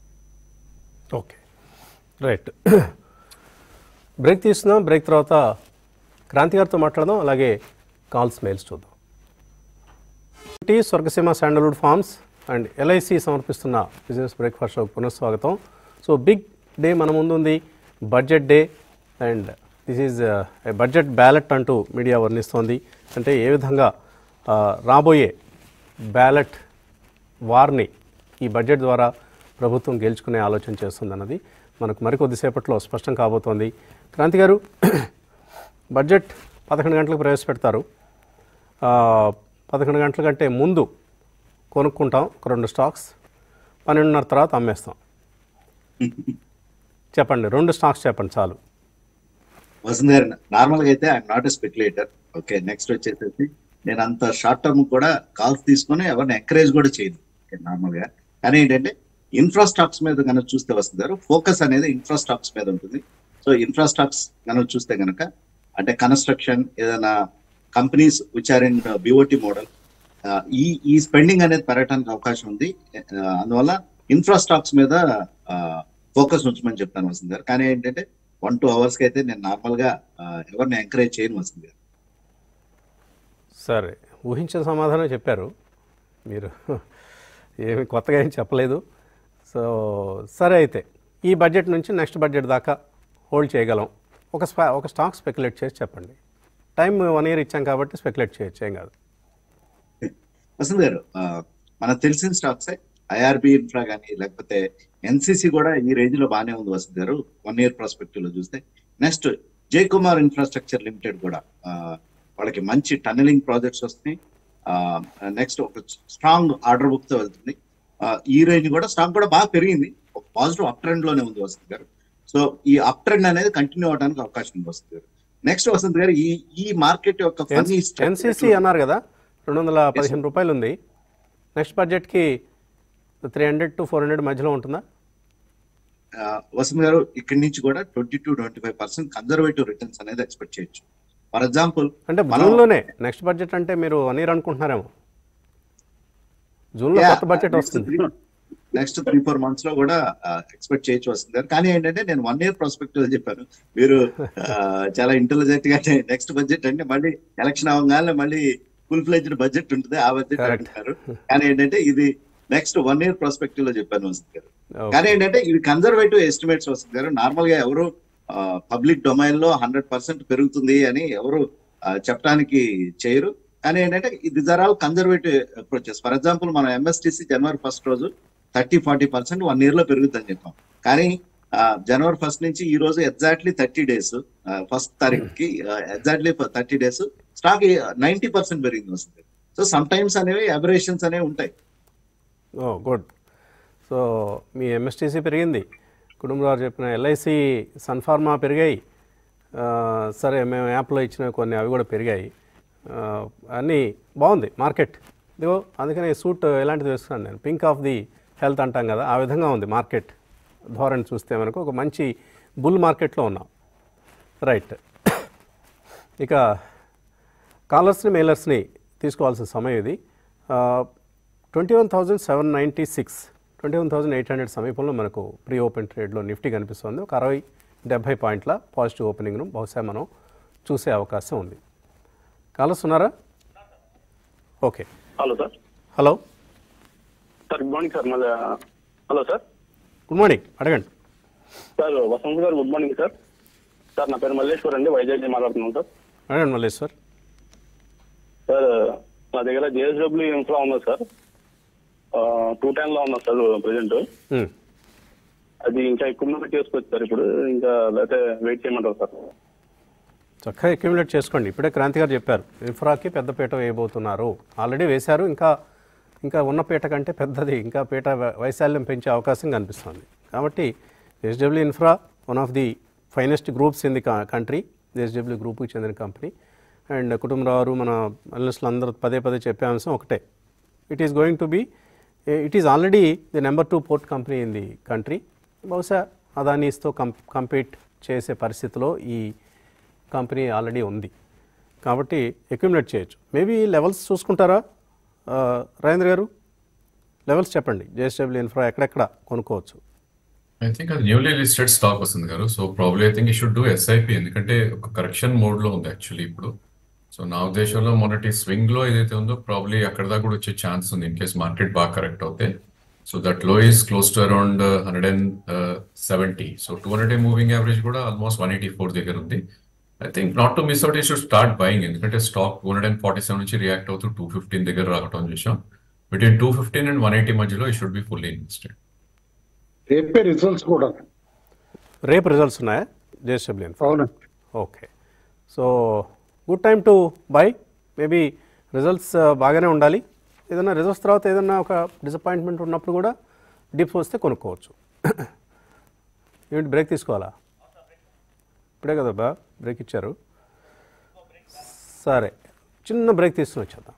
okay right break తీసుకుందాం break తర్వాత క్రాంతి గారితో మాట్లాడదాం అలాగే కాల్స్ మెయిల్స్ చూద్దాం T Swargaseema sandalwood farms and LIC సమర్పిస్తున్న బిజినెస్ బ్రేక్ఫాస్ట్ షోకి పునఃస్వాగతం సో బిగ్ డే మన ముందు ఉంది budget day and this is budget ballot అంటూ మీడియా వర్ణిస్తోంది అంటే ఏ విధంగా ఆ, రాబోయే బ్యాలెట్ వార్ని ఈ బడ్జెట్ ద్వారా ప్రభుత్వం గెలుచుకునే ఆలోచన చేస్తుందన్నది మనకు మరికొద్దిసేపట్లో స్పష్టం కాబోతోంది క్రాంతి గారు బడ్జెట్ పదకొండు గంటలకు ప్రవేశపెడతారు ఆ, పదకొండు గంటల కంటే ముందు కొనుక్కుంటాం ఒక రెండు స్టాక్స్ పన్నెండున్నర తర్వాత అమ్మేస్తాం చెప్పండి రెండు స్టాక్స్ చెప్పండి చాలు వసంత్ గారు నార్మల్ గా అయితే I'm not a speculator okay next వచ్చేసి నేను అంత షార్ట్ టర్మ్ కూడా కాల్స్ తీసుకొని ఎవరిని ఎంకరేజ్ కూడా చేయను నార్మల్ గా కానీ ఏంటంటే ఇన్ఫ్రా స్టాక్స్ మీద కనుక చూస్తే వస్తుంది గారు ఫోకస్ అనేది ఇన్ఫ్రా స్టాక్స్ మీద ఉంటుంది సో ఇన్ఫ్రా స్టాక్స్ కనుక చూస్తే కనుక అంటే కన్స్ట్రక్షన్ ఏదైనా companies which are in BOT model ఈ ఈ స్పెండింగ్ అనేది పెరగడానికి అవకాశం ఉంది ఆ, అందువల్ల ఇన్ఫ్రా స్టాక్స్ మీద ఫోకస్ ఉంచమని చెప్తాను వస్తుంది గారు కానీ ఏంటంటే వన్ టూ అవర్స్ కి అయితే నేను నార్మల్ గా ఆ, ఎవరిని ఎంకరేజ్ చేయను వస్తుంది గారు సరే ఊహించిన సమాధానం చెప్పారు మీరు ఏమి కొత్తగా ఏం చెప్పలేదు సో సరే అయితే ఈ బడ్జెట్ నుంచి నెక్స్ట్ బడ్జెట్ దాకా హోల్డ్ చేయగలం ఒక స్పా ఒక స్టాక్ స్పెక్యులేట్ చేసి చెప్పండి టైం వన్ ఇయర్ ఇచ్చాం కాబట్టి స్పెక్యులేట్ చేయొచ్చు ఏం కాదు వసంత్ గారు ఆ, మనకు తెలిసిన స్టాక్స్ ఐఆర్బి ఇన్ఫ్రా కానీ లేకపోతే ఎన్సిసి కూడా ఈ రేంజ్ లో బాగానే ఉంది వసంత్ గారు వన్ ఇయర్ పర్స్పెక్టివ్ లో చూస్తే నెక్స్ట్ జై కుమార్ ఇన్ఫ్రాస్ట్రక్చర్ లిమిటెడ్ కూడా ఆ, వాళ్ళకి మంచి టన్నలింగ్ ప్రాజెక్ట్స్ వస్తున్నాయి నెక్స్ట్ ఒక స్ట్రాంగ్ ఆర్డర్ బుక్ తో వెళ్తుంది ఆ, ఈ రేంజ్ కూడా స్టాక్ కూడా బాగా పెరిగింది ఒక పాజిటివ్ అప్ ట్రెండ్ లోనే ఉంది వసంత్ గారు సో ఈ అప్ ట్రెండ్ అనేది కంటిన్యూ అవడానికి అవకాశం ఉంది వసంత్ గారు నెక్స్ట్ వసంత్ గారు ఈ ఈ మార్కెట్ యొక్క funny structure ఎన్సీసీ అన్నారు కదా రెండు వందల పదిహేను రూపాయలు ఉంది నెక్స్ట్ బడ్జెట్కి three hundred to four hundred మధ్యలో ఉంటుందా ఆ, వసంత్ గారు ఇక్కడి నుంచి కూడా twenty to twenty five percent conservative returns అనేది ఎక్స్పెక్ట్ చేయొచ్చు ఫర్ ఎగ్జాంపుల్ అంటే జూన్లోనే నెక్స్ట్ బడ్జెట్ అంటే మీరు వన్ ఇయర్ అనుకుంటున్నారేమో జూన్లో కొత్త బడ్జెట్ వస్తుంది నెక్స్ట్ త్రీ ఫోర్ మంత్స్ లో కూడా ఎక్స్పెక్ట్ చేయొచ్చు వస్తుంది గారు కానీ ఏంటంటే నేను వన్ ఇయర్ ప్రాస్పెక్టివ్ చెప్పాను మీరు ఆ, చాలా ఇంటెలిజెంట్ గా నెక్స్ట్ బడ్జెట్ అంటే మళ్ళీ ఎలక్షన్ అవగానే మళ్ళీ ఫుల్ ఫ్లెజ్డ్ బడ్జెట్ ఉంటుంది ఆ బడ్జెట్ Correct. అంటున్నారు కానీ ఏంటంటే ఇది నెక్స్ట్ వన్ ఇయర్ ప్రాస్పెక్టివ్ లో చెప్పాను వస్తుంది గారు Okay. కానీ ఏంటంటే ఇవి కన్జర్వేటివ్ ఎస్టిమేట్స్ వస్తుంది గారు నార్మల్ గా ఎవరు పబ్లిక్ డొమైన్ లో హండ్రెడ్ పర్సెంట్ పెరుగుతుంది అని ఎవరు ఆ, చెప్పడానికి చేయరు కానీ ఏంటంటే these are all conservative approaches for example మనం ఎంఎస్టిసి జనవరి ఫస్ట్ రోజు thirty forty percent one year లో పెరుగుతుందని చెప్పాం కానీ ఆ, జనవరి ఫస్ట్ నుంచి ఈ రోజు ఎగ్జాక్ట్లీ థర్టీ డేస్ ఫస్ట్ తారీఖుకి exactly thirty days stock ninety percent పెరిగింది వస్తుంది సో సమ్ టైమ్స్ అనేవి అబరేషన్స్ అనేవి ఉంటాయి ఓ గుడ్ సో మీ ఎంఎస్టీసీ పెరిగింది కుటుంబరావు చెప్పిన ఎల్ఐసి సన్ఫార్మా పెరిగాయి ఆ, సరే మేము యాప్లో ఇచ్చిన కొన్ని అవి కూడా పెరిగాయి ఆ, అన్నీ బాగుంది మార్కెట్ ఇదిగో అందుకని సూట్ ఎలాంటిది వేస్తున్నాను నేను పింక్ ఆఫ్ ది హెల్త్ అంటాం కదా ఆ విధంగా ఉంది మార్కెట్ ధోరణి చూస్తే మనకు ఒక మంచి బుల్ మార్కెట్లో ఉన్నాం రైట్ ఇక కాలర్స్ని మెయిలర్స్ని తీసుకోవాల్సిన సమయం ఇది twenty one thousand seven ninety six twenty one thousand eight hundred సమీపంలో మనకు ప్రీ ఓపెన్ ట్రేడ్లో నిఫ్టీ కనిపిస్తుంది ఒక అరవై డెబ్భై పాయింట్ల పాజిటివ్ ఓపెనింగ్ను బహుశా మనం చూసే అవకాశం ఉంది కాలర్స్ ఉన్నారా okay hello sir hello sir good morning sir మళ్ళీ హలో సార్ గుడ్ మార్నింగ్ అడగండి సార్ వసంత్ గారు గుడ్ మార్నింగ్ సార్ సార్ నా పేరు మల్లేశ్వర్ అండి వైజాగ్ నుంచి మాట్లాడుతున్నాను సార్ అడగండి మల్లేశ్వర్ సార్ నా దగ్గర జేఎస్డబ్ల్యూ ఇన్ఫ్రా ఉంది సార్ టూ టెన్ లో ఉన్నా సార్ ప్రజెంట్ మ్, అది ఇంకా ఎక్కువ మంది చేసుకోవచ్చు సార్ ఇప్పుడు ఇంకా లేకపోతే వెయిట్ చేయమంటారు సార్ చక్కగా అక్యుములేట్ చేసుకోండి ఇప్పుడే క్రాంతి గారు చెప్పారు ఇన్ఫ్రాకి పెద్ద పీట వేయబోతున్నారు ఆల్రెడీ వేశారు ఇంకా ఇంకా ఉన్న పీట కంటే పెద్దది ఇంకా పీట వై- వైశాల్యం పెంచే అవకాశం కనిపిస్తుంది కాబట్టి SW infra one of the finest groups in the country SW గ్రూప్కి చెందిన కంపెనీ అండ్ కుటుంబరావు మన అనలిస్టులు అందరూ పదే పదే చెప్పే అంశం ఒకటే it is going to be it is already the number two port company in the country బహుశా అదానీస్తో కం కంపీట్ చేసే పరిస్థితిలో ఈ కంపెనీ ఆల్రెడీ ఉంది కాబట్టి అక్యుములేట్ చేయొచ్చు మేబీ లెవెల్స్ చూసుకుంటారా ఆ, రాజేంద్ర గారు లెవెల్స్ చెప్పండి జేఎస్డబ్ల్యూ ఇన్ఫ్రా ఎక్కడెక్కడ కొనుక్కోవచ్చు ఐ థింక్ అది న్యూలీ లిస్టెడ్ స్టాక్ వస్తుంది గారు సో ప్రాబ్లీ ఐ థింక్ ఈ షుడ్ డూ ఎస్ఐపి ఎందుకంటే ఒక కరెక్షన్ మోడ్ లో ఉంది యాక్చువల్లీ ఇప్పుడు సో నా ఉద్దేశంలో మొన్నటి స్వింగ్ లో ఏదైతే ఉందో ప్రాబ్లీ అక్కడ దాకా కూడా వచ్చే ఛాన్స్ ఉంది ఇన్ కేస్ మార్కెట్ బాగా కరెక్ట్ అవుతే so that low is close to around hundred and seventy so two hundred day moving average కూడా ఆల్మోస్ట్ వన్ ఎయిటీ ఫోర్ దగ్గర ఉంది I think not to miss out we should start buying ఎందుకంటే stock two hundred and forty seven నుంచి react అవుతూ two fifteen దగ్గర రావటం చూసాం between two fifteen and one eighty మధ్యలో we should be fully invested రేపే రిజల్ట్స్ కూడా రేపు రిజల్ట్స్ ఉన్నాయా జేఎస్డబ్ల్యూ ఇన్ఫ్రా అవునండి okay so good time to buy maybe results బాగానే ఉండాలి ఏదైనా రిజల్ట్స్ తర్వాత ఏదైనా ఒక డిసప్పాయింట్మెంట్ ఉన్నప్పుడు కూడా డిప్స్ వస్తే కొనుక్కోవచ్చు ఏంటి బ్రేక్ తీసుకోవాలా ఇప్పుడే కదా బా బ్రేక్ ఇచ్చారు సరే చిన్న బ్రేక్ తీసుకుని వచ్చేద్దాం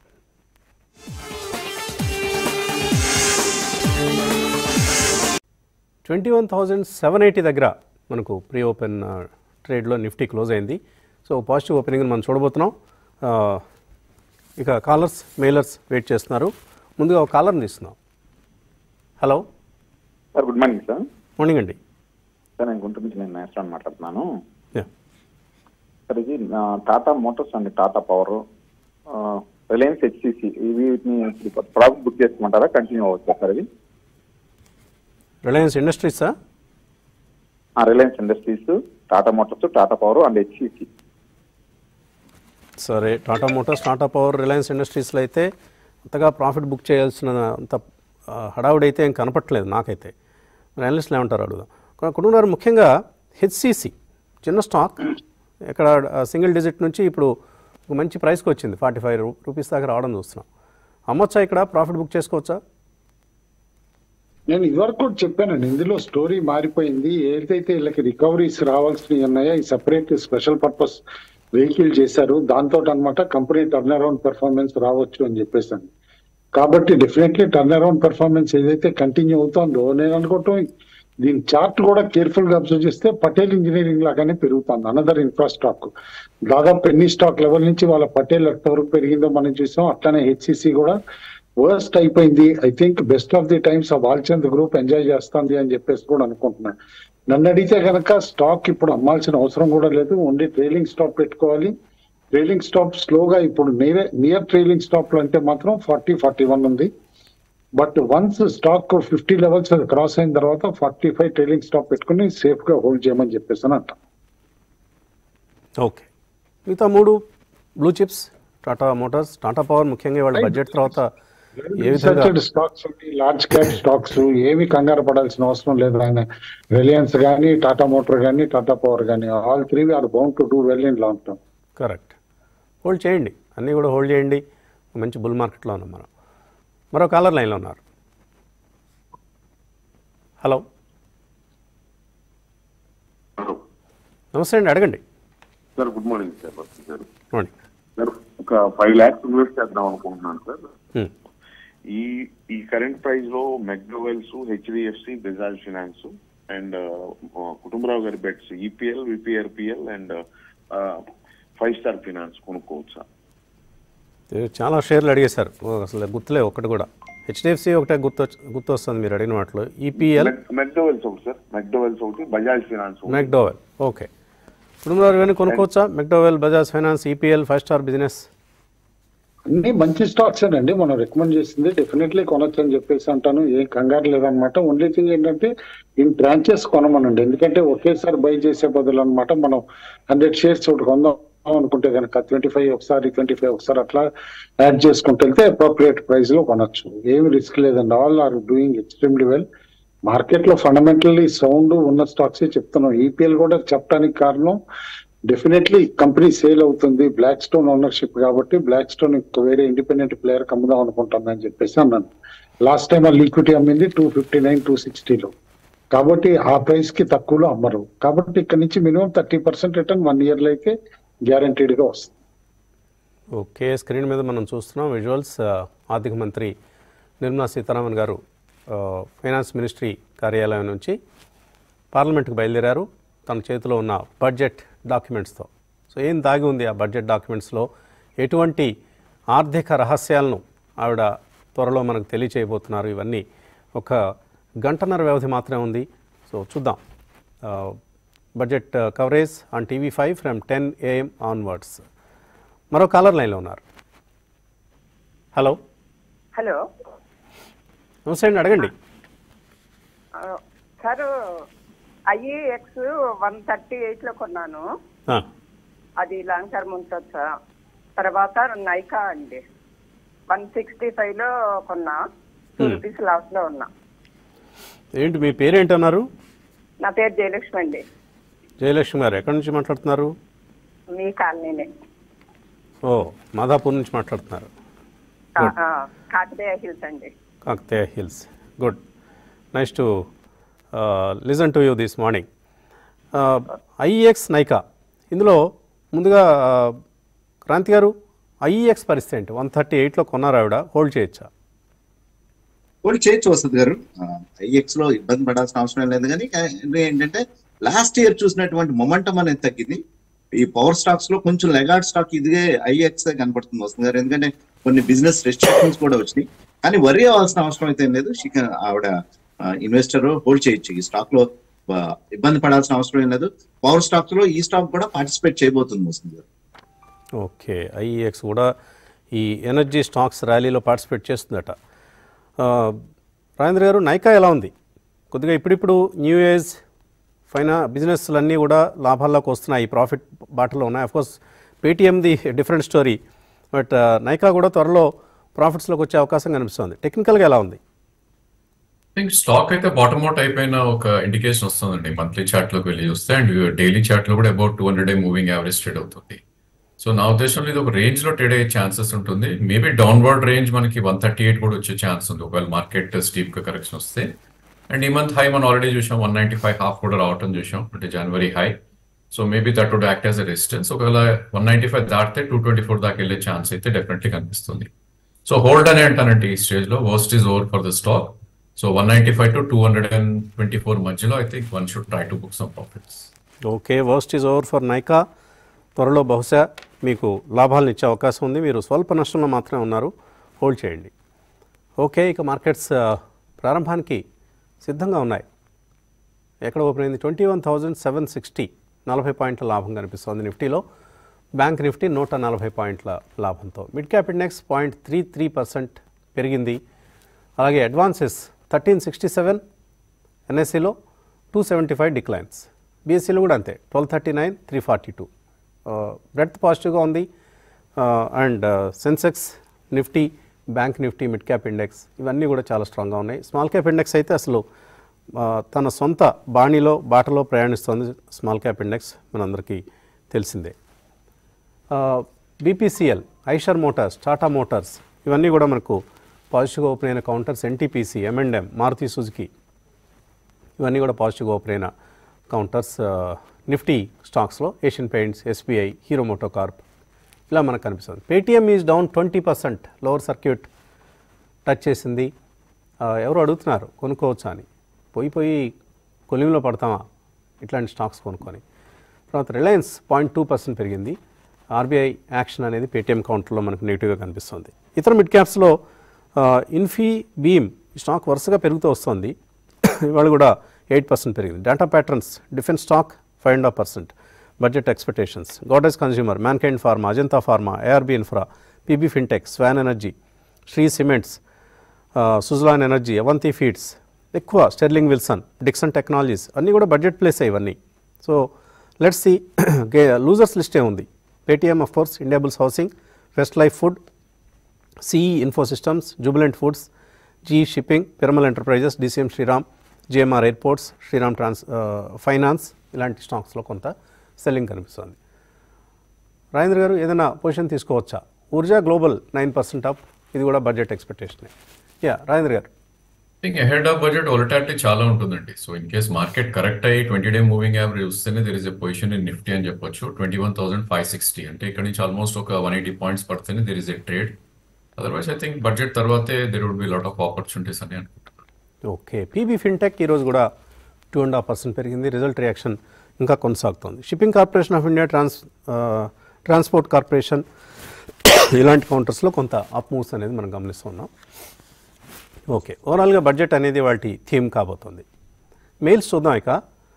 twenty one thousand seven eighty దగ్గర మనకు ప్రీ ఓపెన్ ట్రేడ్లో నిఫ్టీ క్లోజ్ అయింది సో పాజిటివ్ ఓపెనింగ్ మనం చూడబోతున్నాం ఆ, ఇక కాలర్స్ మెయిలర్స్ వెయిట్ చేస్తున్నారు ముందుగా ఒక కాలర్ని తీస్తున్నాం hello sir good morning sir morning అండి సార్ నేను గుంటూరు నుంచి నేను నేస్టాన్ మాట్లాడుతున్నాను యా సార్ ఇది ఆ, టాటా మోటార్స్ అండి టాటా పవర్ రిలయన్స్ హెచ్సిసి ఇవి వీటిని ఇప్పుడు ప్రాఫిట్ బుక్ చేసుకోమంటారా కంటిన్యూ అవ్వచ్చు సార్ ఇది రిలయన్స్ ఇండస్ట్రీసా ఆ, Reliance Industries Tata Motors Tata Power and HCC సరే Tata Motors Tata Power Reliance ఇండస్ట్రీస్లో అయితే అంతగా ప్రాఫిట్ బుక్ చేయాల్సిన అంత ఆ, హడావుడి అయితే ఏం కనపట్లేదు నాకైతే మరి అనలిస్టులు ఏమంటారు అడుగుదాం కుటుంబ గారు ముఖ్యంగా హెచ్సిసి చిన్న స్టాక్ ఇక్కడ సింగిల్ డిజిట్ నుంచి ఇప్పుడు ఒక మంచి ప్రైస్కి వచ్చింది ఫార్టీ ఫైవ్ రూపీస్ దాకా రావడం చూస్తున్నాం అమ్మొచ్చా ఇక్కడ ప్రాఫిట్ బుక్ చేసుకోవచ్చా నేను ఇదివరకు కూడా చెప్పానండి ఇందులో స్టోరీ మారిపోయింది ఏదైతే వీళ్ళకి రికవరీస్ రావాల్సినవి ఉన్నాయో ఈ సపరేట్ స్పెషల్ పర్పస్ వెహికల్ చేశారు దాంతో అన్నమాట కంపెనీ టర్న్ అరౌండ్ పెర్ఫార్మెన్స్ రావచ్చు అని చెప్పేసాను కాబట్టి డెఫినెట్లీ టర్న్ అరౌండ్ పెర్ఫార్మెన్స్ ఏదైతే కంటిన్యూ అవుతుందో నేను అనుకోవటం దీని చార్ట్ కూడా కేర్ఫుల్ గా అబ్జర్వ్ చేస్తే పటేల్ ఇంజనీరింగ్ లాగానే పెరుగుతుంది అనదర్ ఇన్ఫ్రా స్టాక్ దాదాపు పెన్నీ స్టాక్ లెవెల్ నుంచి వాళ్ళ పటేల్ ఎంతవరకు పెరిగిందో మనం చూసాం అట్లానే హెచ్సిసి కూడా వర్స్ట్ అయిపోయింది I think best of the times ఆ వాల్చంద్ గ్రూప్ ఎంజాయ్ చేస్తుంది అని చెప్పేసి కూడా అనుకుంటున్నాను నన్ను అడిగితే కనుక స్టాక్ ఇప్పుడు అమ్మాల్సిన అవసరం కూడా లేదు ఓన్లీ ట్రైలింగ్ స్టాప్ పెట్టుకోవాలి ట్రైలింగ్ స్టాప్ స్లోగా ఇప్పుడు నియర్ నియర్ ట్రైలింగ్ స్టాప్ లో అంటే మాత్రం ఫార్టీ ఫార్టీ వన్ ఉంది but once stock fifty levels cross అయిన తర్వాత ఫార్టీ ఫైవ్ ట్రైలింగ్ స్టాప్ పెట్టుకుని సేఫ్ గా హోల్డ్ చేయమని చెప్పేసి అని అంట ఓకే మిగతా మూడు blue chips Tata Motors Tata Power ముఖ్యంగా వాళ్ళ బడ్జెట్ తర్వాత ఏ విధంగా researched stocks large cap stocks ఏమి కంగారు పడాల్సిన అవసరం లేదు ఆయన రిలయన్స్ కానీ టాటా మోటార్ కానీ టాటా పవర్ కానీ all three are bound to do well in long term correct hold చేయండి అన్నీ కూడా హోల్డ్ చేయండి మంచి బుల్ మార్కెట్లో ఉన్నాం మనం మరో కాలర్ లైన్లో ఉన్నారు హలో హలో నమస్తే అండి అడగండి సార్ గుడ్ మార్నింగ్ సార్ వస్తుంది సార్ చూడండి సార్ ఒక ఫైవ్ ల్యాక్స్ ఇన్వెస్ట్ చేద్దాం అనుకుంటున్నాను సార్ హ్మ్. ఈ ఈ కరెంట్ ప్రైస్ లో McDowell's HDFC Bajaj finance and Kutumbarao గారి bets EPL VPRPL and five star finance కొనుక్కోవచ్చా ఏ, చాలా షేర్లు అడిగేశారు ఓ, అసలు గుర్తులే ఒకటి కూడా హెచ్డిఎఫ్సి ఒకటే గుర్తు గుర్తు వస్తుంది మీరు అడిగిన వాటిలో ఈపీఎల్ మెక్డోవెల్స్ ఒకటి సార్ మెక్డోవెల్స్ ఒకటి బజాజ్ ఫినాన్స్ ఒకటి మెక్డోవెల్ ఓకే కుటుంబాలు ఇవన్నీ కొనుక్కోవచ్చా McDowell Bajaj finance EPL five star business అన్ని మంచి స్టాక్స్ అండి మనం రికమెండ్ చేసింది డెఫినెట్లీ కొనొచ్చు అని చెప్పేసి అంటాను ఏం కంగారు లేదనమాట ఓన్లీ థింగ్ ఏంటంటే ఇన్ బ్రాంచెస్ కొనమనండి ఎందుకంటే ఒకేసారి బై చేసే బదులు అనమాట మనం హండ్రెడ్ షేర్స్ ఒకటి కొందాం అనుకుంటే కనుక ట్వంటీ ఫైవ్ ఒకసారి ట్వంటీ ఫైవ్ ఒకసారి అట్లా యాడ్ చేసుకుంటూ వెళ్తే అప్రోప్రియేట్ ప్రైస్ లో కొనొచ్చు ఏమి రిస్క్ లేదండి all are doing extremely well market లో ఫండమెంటల్లీ సౌండ్ ఉన్న స్టాక్స్ చెప్తున్నాం ఈపీఎల్ కూడా చెప్పడానికి కారణం డెఫినెట్లీ కంపెనీ సేల్ అవుతుంది బ్లాక్ స్టోన్ ఓనర్షిప్ కాబట్టి బ్లాక్ స్టోన్ వేరే ఇండిపెండెంట్ ప్లేయర్ అమ్ముదాం అనుకుంటుంది అని చెప్పేసి అన్నాను లాస్ట్ టైం ఆ ఈక్విటీ అమ్మింది టూ ఫిఫ్టీ నైన్ టూ సిక్స్టీలో కాబట్టి ఆ ప్రైస్ కి తక్కువలో అమ్మరు కాబట్టి ఇక్కడ నుంచి minimum thirty percent return one year లో అయితే గ్యారంటీడ్ గా వస్తుంది ఓకే స్క్రీన్ మీద మనం చూస్తున్నాం విజువల్స్ ఆ, ఆర్థిక మంత్రి నిర్మలా సీతారామన్ గారు ఆ, ఫైనాన్స్ మినిస్ట్రీ కార్యాలయం నుంచి పార్లమెంట్కి బయలుదేరారు తన చేతిలో ఉన్న బడ్జెట్ డాక్యుమెంట్స్తో సో ఏం దాగి ఉంది ఆ బడ్జెట్ డాక్యుమెంట్స్లో ఎటువంటి ఆర్థిక రహస్యాలను ఆవిడ త్వరలో మనకు తెలియచేయబోతున్నారు ఇవన్నీ ఒక గంటన్నర వ్యవధి మాత్రమే ఉంది సో చూద్దాం ఆ, budget coverage on TV five from ten AM onwards మరో కాలర్ లైన్లో ఉన్నారు హలో హలో నమస్తే అండి అడగండి ఆ, sir IEX one thirty eight లో కొన్నాను ఆ, అది లాంగ్ టర్మ్ ఉంటుంది సార్ తర్వాత నైకా అండి వన్ సిక్స్టీ ఫైవ్ లో కొన్నా టూ Hmm. రూపీస్ లాస్ లో ఉన్నా ఏంటి మీ పేరేంటన్నారు నా పేరు జయలక్ష్మి అండి జయలక్ష్మి గారు ఎక్కడి నుంచి మాట్లాడుతున్నారు మీ కాలనీనే ఓ మాదాపూర్ నుంచి మాట్లాడుతున్నారు కా- ఆ, కాకతీయ హిల్స్ అండి Kakatiya Hills good nice to listen to you this morning IEX Nykaa ఇందులో ముందుగా ఆ, క్రాంతి గారు ఐఈఎక్స్ పరిస్థితి ఏంటి వన్ థర్టీ ఎయిట్లో కొన్నారు ఆవిడ హోల్డ్ చేయొచ్చా హోల్డ్ చేయొచ్చు వసతి గారు ఐఎక్స్ లో ఇబ్బంది పడాల్సిన అవసరం లేదు కానీ కానీ ఏంటంటే లాస్ట్ ఇయర్ చూసినటువంటి మొమెంటం అనేది తగ్గింది ఈ పవర్ స్టాక్స్ లో కొంచెం లెగార్డ్ స్టాక్ ఇదిగే ఐఎక్స్ కనపడుతుంది వస్తుంది గారు ఎందుకంటే కొన్ని బిజినెస్ రెస్ట్రిక్షన్స్ కూడా వచ్చినాయి కానీ వరి అవ్వాల్సిన అవసరం అయితే ఏం లేదు She can- ఆవిడ ఇన్వెస్టర్ హోల్డ్ చేయొచ్చు ఈ స్టాక్ లో ఆ, ఇబ్బంది పడాల్సిన అవసరం ఏం లేదు పవర్ స్టాక్స్ లో ఈ స్టాక్ కూడా పార్టిసిపేట్ చేయబోతుంది వస్తుంది గారు ఓకే ఐఈఎక్స్ కూడా ఈ ఎనర్జీ స్టాక్స్ ర్యాలీలో పార్టిసిపేట్ చేస్తుందట ఆ, రాజేంద్ర గారు నైకా ఎలా ఉంది కొద్దిగా ఇప్పుడిప్పుడు న్యూ ఏజ్ ఫైనా బిజినెస్లన్నీ కూడా లాభాల్లోకి వస్తున్నాయి ప్రాఫిట్ బాటలో ఉన్నాయి అఫ్కోర్స్ పేటీఎంది డిఫరెంట్ స్టోరీ బట్ నైకా కూడా త్వరలో ప్రాఫిట్స్లోకి వచ్చే అవకాశం కనిపిస్తుంది టెక్నికల్గా ఎలా ఉంది థింక్ స్టాక్ అయితే బాటమ్ అవుట్ అయిపోయిన ఒక ఇండికేషన్ వస్తుందండి మంత్లీ చార్ట్ లోకి వెళ్ళి చూస్తే అండ్ డైలీ చార్ట్ లో కూడా about two hundred day moving average trade అవుతుంది సో నా ఉద్దేశంలో ఇది ఒక రేంజ్ లో ట్రేడ్ అయ్యే ఛాన్సెస్ ఉంటుంది మేబీ డౌన్వర్డ్ రేంజ్ మనకి వన్ థర్టీ ఎయిట్ కూడా వచ్చే ఛాన్స్ ఉంది ఒకవేళ మార్కెట్ స్టీప్ గా కరెక్షన్ వస్తే అండ్ ఈ మంత్ హై మనం ఆల్రెడీ చూసాం వన్ నైన్టీ ఫైవ్ హాఫ్ కూడా రావటం చూసాం అంటే జనవరి high so maybe that would act as a resistance ఒకవేళ వన్ నైన్టీ ఫైవ్ దాటితే టూ ట్వంటీ ఫోర్ దాకా వెళ్ళే ఛాన్స్ అయితే డెఫినెట్లీ కనిపిస్తుంది సో హోల్డ్ అని అంటానంటే ఈ స్టేజ్ లో worst is over for the stock so one ninety five to two hundred and twenty four మధ్యలో I think one should try to book some profits okay worst is over for Nykaa త్వరలో బహుశా మీకు లాభాలను ఇచ్చే అవకాశం ఉంది మీరు స్వల్ప నష్టంలో మాత్రమే ఉన్నారు హోల్డ్ చేయండి ఓకే ఇక మార్కెట్స్ ఆ, ప్రారంభానికి సిద్ధంగా ఉన్నాయి ఎక్కడ ఓపెన్ అయింది twenty one thousand seven sixty నలభై పాయింట్ల లాభం కనిపిస్తోంది నిఫ్టీలో బ్యాంక్ నిఫ్టీ నూట నలభై పాయింట్ల లాభంతో mid cap index point three three percent పెరిగింది అలాగే అడ్వాన్సెస్ థర్టీన్ సిక్స్టీ సెవెన్ ఎన్ఎస్సిలో టూ సెవెంటీ ఫైవ్ డిక్లైన్స్ బీఎస్సీలో కూడా అంతే twelve thirty nine three forty two breadth పాజిటివ్గా ఉంది and Sensex Nifty bank Nifty mid cap index ఇవన్నీ కూడా చాలా స్ట్రాంగ్గా ఉన్నాయి స్మాల్ క్యాప్ ఇండెక్స్ అయితే అసలు ఆ, తన సొంత బాణిలో బాటలో ప్రయాణిస్తోంది స్మాల్ క్యాప్ ఇండెక్స్ మనందరికీ తెలిసిందే BPCL Eicher Motors Tata Motors ఇవన్నీ కూడా మనకు పాజిటివ్గా ఓపెన్ అయిన counters NTPC M and M Maruti Suzuki ఇవన్నీ కూడా పాజిటివ్గా ఓపెన్ అయిన కౌంటర్స్ ఆ, నిఫ్టీ స్టాక్స్లో Asian Paints SBI Hero MotoCorp ఇలా మనకు కనిపిస్తుంది Paytm is down twenty percent lower circuit touch చేసింది ఆ, ఎవరు అడుగుతున్నారు కొనుక్కోవచ్చా అని పోయి పోయి కొలిమిలో పడతామా ఇట్లాంటి స్టాక్స్ కొనుక్కొని తర్వాత రిలయన్స్ పాయింట్ టూ పర్సెంట్ పెరిగింది ఆర్బీఐ యాక్షన్ అనేది పేటీఎం కౌంటర్లో మనకు నెగిటివ్గా కనిపిస్తుంది ఇతర మిడ్ క్యాప్స్లో ఇన్ఫీ బీమ్ ఈ స్టాక్ వరుసగా పెరుగుతూ వస్తుంది ఇవాళ కూడా ఎయిట్ పర్సెంట్ పెరిగింది Data Patterns defence stock five and half percent budget expectations Godrej consumer Mankind Pharma Ajanta Pharma IRB infra PB Fintech Swan Energy Shree cements Suzlon energy Avanti feeds ఎక్కువ స్టెర్లింగ్ విల్సన్ డిక్సన్ టెక్నాలజీస్ అన్నీ కూడా బడ్జెట్ ప్లేస్ ఇవన్నీ so let's see losers లిస్టే ఉంది Paytm of course Indiabulls housing Westlife food CE info systems Jubilant foods G shipping Piramal Enterprises DCM Shriram GMR airports Shriram trans finance ఇలాంటి స్టాక్స్లో కొంత selling కనిపిస్తుంది రాజేంద్ర గారు ఏదైనా పొజిషన్ తీసుకోవచ్చా Urja global nine percent up ఇది కూడా బడ్జెట్ ఎక్స్పెక్టేషనే యా రాజేంద్ర గారు think ahead of budget volatility చాలా ఉంటుందండి so in case market correct అయ్యి ట్వంటీ డే మూవింగ్ యావరేజ్ వస్తేనే there is a position in Nifty అని చెప్పొచ్చు twenty one thousand five sixty అంటే ఇక్కడ నుంచి ఆల్మోస్ట్ ఒక వన్ ఎయిటీ పాయింట్స్ పడితేనే there is a trade otherwise I think budget తర్వాతే there would be lot of opportunities అని అనుకుంటున్నాను ఓకే పీబీ ఫిన్టెక్ ఈరోజు కూడా టూ అండ్ హాఫ్ పర్సెంట్ పెరిగింది రిజల్ట్ రియాక్షన్ ఇంకా కొనసాగుతోంది Shipping Corporation of India trans ఆ, ట్రాన్స్పోర్ట్ కార్పొరేషన్ ఇలాంటి కౌంటర్స్లో కొంత అప్ మూవ్స్ అనేది మనం గమనిస్తున్నాం ఓకే ఓవరాల్గా బడ్జెట్ అనేది వాటి థీమ్ కాబోతుంది మెయిల్స్ చూద్దాం ఇక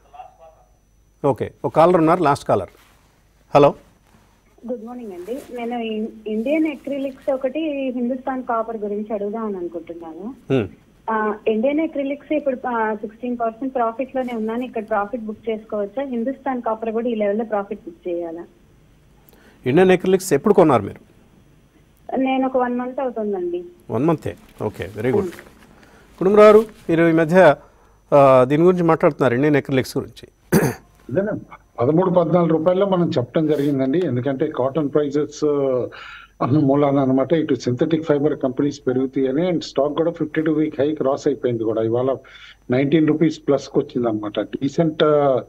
ఓకే ఒక కాలర్ ఉన్నారు last caller hello good morning అండి నేను ఇన్- ఇండియన్ ఎక్రిలిక్స్ ఒకటి హిందుస్థాన్ కాపర్ గురించి అడుగుదామని అనుకుంటున్నాను హ్మ్. ఆ, ఇండియన్ ఎక్రిలిక్స్ ఇప్పుడు సిక్స్టీన్ పర్సెంట్ ప్రాఫిట్ లోనే ఉన్నాను ఇక్కడ ప్రాఫిట్ బుక్ చేసుకోవచ్చా హిందుస్థాన్ కాపర్ కూడా ఈ లెవెల్లో ప్రాఫిట్ బుక్ చేయాలా ఇండియన్ ఎక్రిలిక్స్ ఎప్పుడు కొన్నారు మీరు నేను ఒక వన్ మంత్ అవుతుందండి వన్ మంతే ఓకే వెరీ గుడ్ కుటుంబరావు మీరు ఈ మధ్య ఆ, దీని గురించి మాట్లాడుతున్నారు ఇండియన్ ఎక్రిలిక్స్ గురించి ఇదేనే పదమూడు పద్నాలుగు రూపాయల్లో మనం చెప్పడం జరిగిందండి ఎందుకంటే కాటన్ ప్రైజెస్ అన్న మూలాన అనమాట ఇటు సింథటిక్ ఫైబర్ కంపెనీస్ పెరుగుతాయని అండ్ స్టాక్ కూడా fifty two week high cross అయిపోయింది కూడా ఇవాళ నైన్టీన్ రూపీస్ ప్లస్ కి వచ్చింది అనమాట డీసెంట్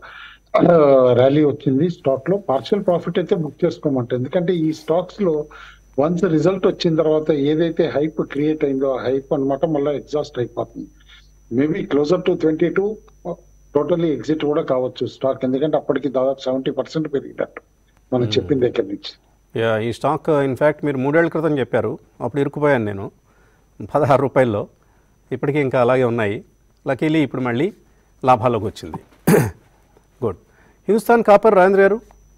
ర్యాలీ వచ్చింది స్టాక్ లో పార్షియల్ ప్రాఫిట్ అయితే బుక్ చేసుకోమంట ఎందుకంటే ఈ స్టాక్స్ లో వన్స్ రిజల్ట్ వచ్చిన తర్వాత ఏదైతే హైప్ క్రియేట్ అయిందో ఆ హైప్ అన్నమాట మళ్ళీ ఎగ్జాస్ట్ అయిపోతుంది maybe closer to twenty two totally exit కూడా కావచ్చు స్టాక్ ఎందుకంటే అప్పటికి దాదాపు సెవెంటీ పర్సెంట్ పెరిగినట్టు మనం చెప్పిన దగ్గర నుంచి యా ఈ స్టాక్ ఇన్ఫ్యాక్ట్ మీరు మూడేళ్ల క్రితం చెప్పారు అప్పుడు ఇరుక్కుపోయాను నేను పదహారు రూపాయల్లో ఇప్పటికీ ఇంకా అలాగే ఉన్నాయి లకీలీ ఇప్పుడు మళ్ళీ లాభాల్లోకి వచ్చింది గుడ్ హిందుస్థాన్ కాపర్ రాజేంద్ర గారు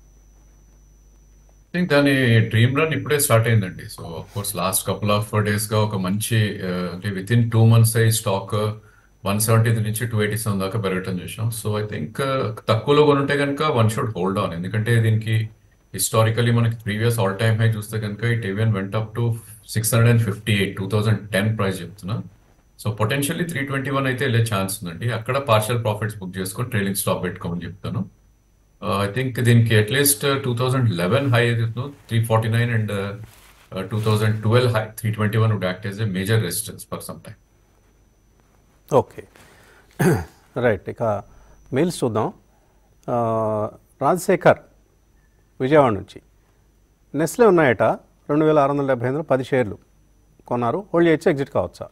థింక్ దాని డ్రీమ్ రన్ ఇప్పుడే స్టార్ట్ అయిందండి so course last couple of days గా ఒక మంచి ఆ, అంటే విత్ ఇన్ టూ మంత్స్ అయి స్టాక్ వన్ సెవెంటీ నుంచి టూ ఎయిటీ సెవెన్ దాకా పెరగటం చూసాం సో ఐ థింక్ తక్కువలో కొనుంటే కనుక వన్ షుడ్ హోల్డ్ ఆన్ ఎందుకంటే దీనికి హిస్టారికలీ మనకి ప్రీవియస్ ఆల్ టైమ్ హై చూస్తే కనుక it even went up to six hundred and fifty eight two thousand ten price చెప్తున్నా so potentially three twenty one అయితే వెళ్ళే ఛాన్స్ ఉందండి అక్కడ పార్షియల్ ప్రాఫిట్స్ బుక్ చేసుకొని ట్రైలింగ్ స్టాప్ పెట్టుకోమని చెప్తాను ఐ థింక్ దీనికి at least two thousand eleven high three forty nine and two thousand twelve high three twenty one would act as a major resistance for some time okay right ఇక mails చూద్దాం ఆ, రాజశేఖర్ విజయవాడ నుంచి Nestle ఉన్నాయట రెండు వేల ఆరు వందల డెబ్బై ఎనిమిదిలో పది షేర్లు కొన్నారు హోల్డ్ చేయొచ్చు ఎగ్జిట్ కావచ్చా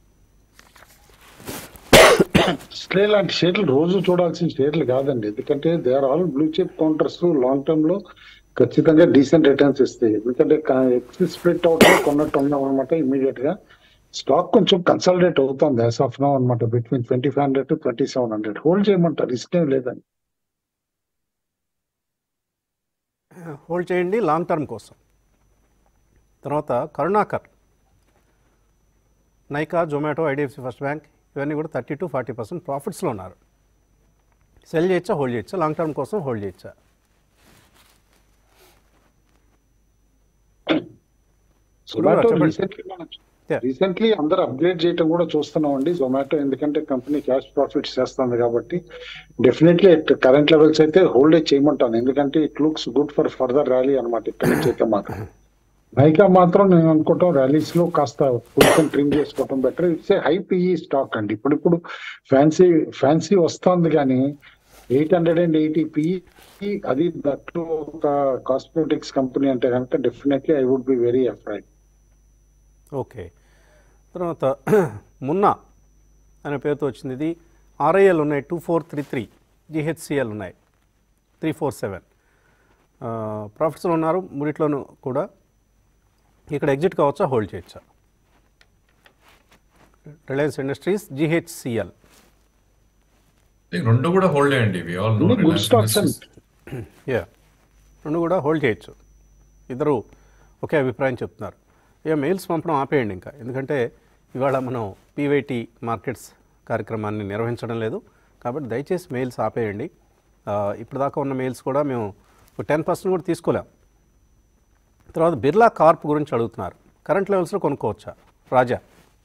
స్ట్రే లాంటి షేర్లు రోజు చూడాల్సిన షేర్లు కాదండి ఎందుకంటే they are all blue chip counters long term లో ఖచ్చితంగా డీసెంట్ రిటర్న్స్ ఇస్తాయి ఎందుకంటే ఎక్సిస్ స్ప్లిట్ అవుట్ కొన్నట్టు ఉన్నాం అనమాట ఇమీడియట్ గా స్టాక్ కొంచెం కన్సల్టేట్ అవుతుంది యాజ్ ఆఫ్ నో అనమాట between twenty five hundred to twenty seven hundred hold చేయమంటారు రిస్క్ ఏం లేదండి హోల్డ్ చేయండి లాంగ్ టర్మ్ కోసం తర్వాత కరుణాకర్ నైకా జొమాటో ఐడిఎఫ్సి ఫస్ట్ బ్యాంక్ ఇవన్నీ కూడా థర్టీ టు ఫార్టీ పర్సెంట్ ప్రాఫిట్స్లో ఉన్నారు సెల్ చేయొచ్చా హోల్డ్ చేయొచ్చా లాంగ్ టర్మ్ కోసం హోల్డ్ చేయొచ్చా జొమాటో చెప్పండి. రీసెంట్లీ మనం Yeah. రీసెంట్లీ అందరు అప్గ్రేడ్ చేయడం కూడా చూస్తున్నాం అండి జొమాటో ఎందుకంటే కంపెనీ క్యాష్ ప్రాఫిట్స్ చేస్తుంది కాబట్టి డెఫినెట్లీ కరెంట్ లెవెల్స్ అయితే హోల్డ్ చేయమంటాను ఎందుకంటే it looks good for further rally అనమాట ఇక్కడ నుంచి అయితే మాత్రం నైకా మాత్రం నేను అనుకుంటాం ర్యాలీస్ లో కాస్త పొజిషన్ ట్రిమ్ చేసుకోవడం better it's a high PE stock అండి ఇప్పుడు ఇప్పుడు ఫ్యాన్సీ ఫ్యాన్సీ వస్తుంది కానీ eight hundred and eighty PE అది దట్టు ఒక కాస్మెటిక్స్ కంపెనీ అంటే కనుక definitely I would be very afraid okay తర్వాత మున్నా అనే పేరుతో వచ్చింది ఇది ఆర్ఐఎల్ ఉన్నాయి two four three three GHCL ఉన్నాయి త్రీ ఫోర్ సెవెన్ ప్రాఫిట్స్లో ఉన్నారు మూడిట్లోనూ కూడా ఇక్కడ ఎగ్జిట్ కావచ్చా హోల్డ్ చేయొచ్చా రిలయన్స్ ఇండస్ట్రీస్ జిహెచ్సిఎల్ రెండు కూడా హోల్డ్ చేయండి వి ఆల్ నో అన్ని గుడ్ స్టాక్స్ అండి యా రెండు కూడా హోల్డ్ చేయొచ్చు ఇద్దరు ఒకే అభిప్రాయం చెప్తున్నారు ఇక మెయిల్స్ పంపడం ఆపేయండి ఇంకా ఎందుకంటే ఇవాళ మనం పీవైటీ మార్కెట్స్ కార్యక్రమాన్ని నిర్వహించడం లేదు కాబట్టి దయచేసి మెయిల్స్ ఆపేయండి ఆ, ఇప్పటిదాకా ఉన్న మెయిల్స్ కూడా మేము టెన్ పర్సెంట్ కూడా తీసుకోలేం తర్వాత బిర్లా కార్ప్ గురించి అడుగుతున్నారు కరెంట్ లెవెల్స్లో కొనుక్కోవచ్చా రాజా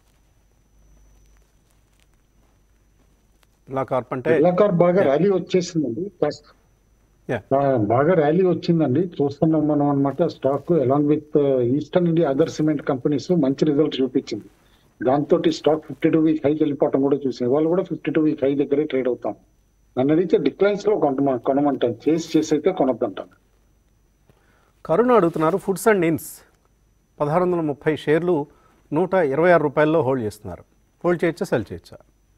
బిర్లా కార్ప్ అంటే బిర్లాకార్ బాగా ర్యాలీ వచ్చేసిందండి కాస్త యా ఆ, బాగా ర్యాలీ వచ్చిందండి చూస్తున్నాం మనం అనమాట stock along with eastern India other cement companies మంచి రిజల్ట్ చూపించింది దాంతో స్టాక్ ఫిఫ్టీ టూ వీక్ హైకి వెళ్ళిపోవడం కూడా చూసాం వాళ్ళు కూడా ఫిఫ్టీ టూ వీక్ హై దగ్గరే ట్రేడ్ అవుతాం నన్ను అడిగితే డిక్లైన్స్ లో కొంట కొనమంటాను చేసి చేసి అయితే కొనొద్దంటాను కరుణ అడుగుతున్నారు ఫుడ్స్ అండ్ ఇన్స్ పదహారు వందల ముప్పై షేర్లు నూట ఇరవై ఆరు రూపాయల్లో హోల్డ్ చేస్తున్నారు హోల్డ్ చేయొచ్చా సెల్ చేయొచ్చా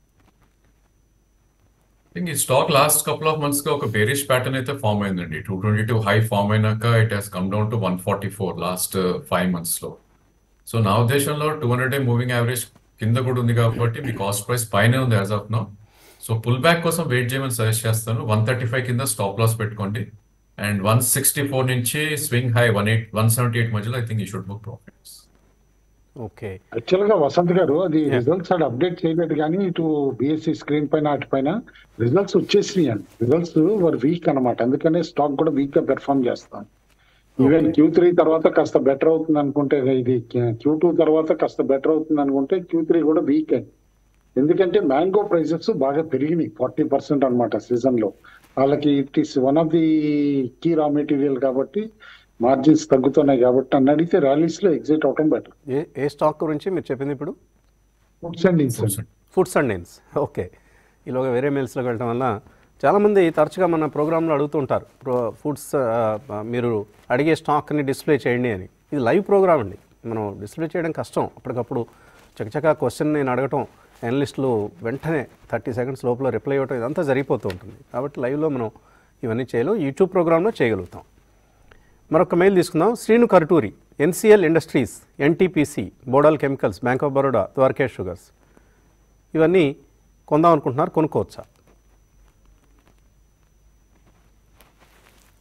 థింక్ ఈ stock last couple of months గా ఒక బేరిష్ ప్యాటర్న్ అయితే ఫామ్ అయిందండి two twenty two high form అయినాక it has come down to one forty four last five months లో సో నా ఉద్దేశంలో two hundred day moving average కింద కూడా ఉంది కాబట్టి మీ కాస్ట్ ప్రైస్ పైనే ఉంది as of now so pull back కోసం వెయిట్ చేయమని సజెస్ట్ చేస్తాను వన్ థర్టీ ఫైవ్ కింద స్టాప్ లాస్ పెట్టుకోండి అండ్ వన్ సిక్స్టీ ఫోర్ నుంచి swing high one eight one seventy eight మధ్యలో ఐ థింక్ ఈ should book profits okay actual గా వసంత్ గారు అది Yeah. రిజల్ట్స్ అది అప్డేట్ చేయలేదు కానీ ఇటు బిఎస్సి స్క్రీన్ పైన అటు పైన రిజల్ట్స్ వచ్చేసినాయి అండి రిజల్ట్స్ వర్ వీక్ అన్నమాట అందుకనే స్టాక్ కూడా వీక్ గా పెర్ఫామ్ చేస్తాం ఈవెన్ క్యూ త్రీ తర్వాత కాస్త బెటర్ అవుతుంది అనుకుంటే ఇది క్యూ టూ తర్వాత కాస్త బెటర్ అవుతుంది అనుకుంటే క్యూ త్రీ కూడా వీక్ అయింది ఎందుకంటే మ్యాంగో ప్రైసెస్ బాగా పెరిగినాయి ఫార్టీ పర్సెంట్ అనమాట సీజన్ లో వాళ్ళకి it is one of the key raw material కాబట్టి మార్జిన్స్ తగ్గుతున్నాయి కాబట్టి నన్ను అడిగితే ర్యాలీస్ లో ఎగ్జిట్ అవటం బెటర్ ఏ ఏ స్టాక్ గురించి మీరు చెప్పింది ఇప్పుడు ఫుడ్స్ అండ్ ఇన్సెంట్ ఫుడ్స్ అండ్ ఇన్స్ ఓకే ఈలోగా వేరే మెయిల్స్లోకి వెళ్ళడం వల్ల చాలామంది తరచుగా మన ప్రోగ్రాంలో అడుగుతుంటారు ప్రో ఫుడ్స్ ఆ, మీరు అడిగే స్టాక్ని డిస్ప్లే చేయండి అని ఇది లైవ్ ప్రోగ్రామ్ అండి మనం డిస్ప్లే చేయడం కష్టం అప్పటికప్పుడు చకచకా క్వశ్చన్ నేను అడగటం అనలిస్టులు వెంటనే థర్టీ సెకండ్స్ లోపల రిప్లై ఇవ్వటం ఇదంతా జరిగిపోతూ ఉంటుంది కాబట్టి లైవ్లో మనం ఇవన్నీ చేయలేం యూట్యూబ్ ప్రోగ్రాంలో చేయగలుగుతాం మరొక మెయిల్ తీసుకుందాం శ్రీను కర్టూరి ఎన్సిఎల్ ఇండస్ట్రీస్ ఎన్టీపీసీ బోడాల్ కెమికల్స్ బ్యాంక్ ఆఫ్ బరోడా ద్వారకేష్ షుగర్స్ ఇవన్నీ కొందాం అనుకుంటున్నారు కొనుక్కోవచ్చా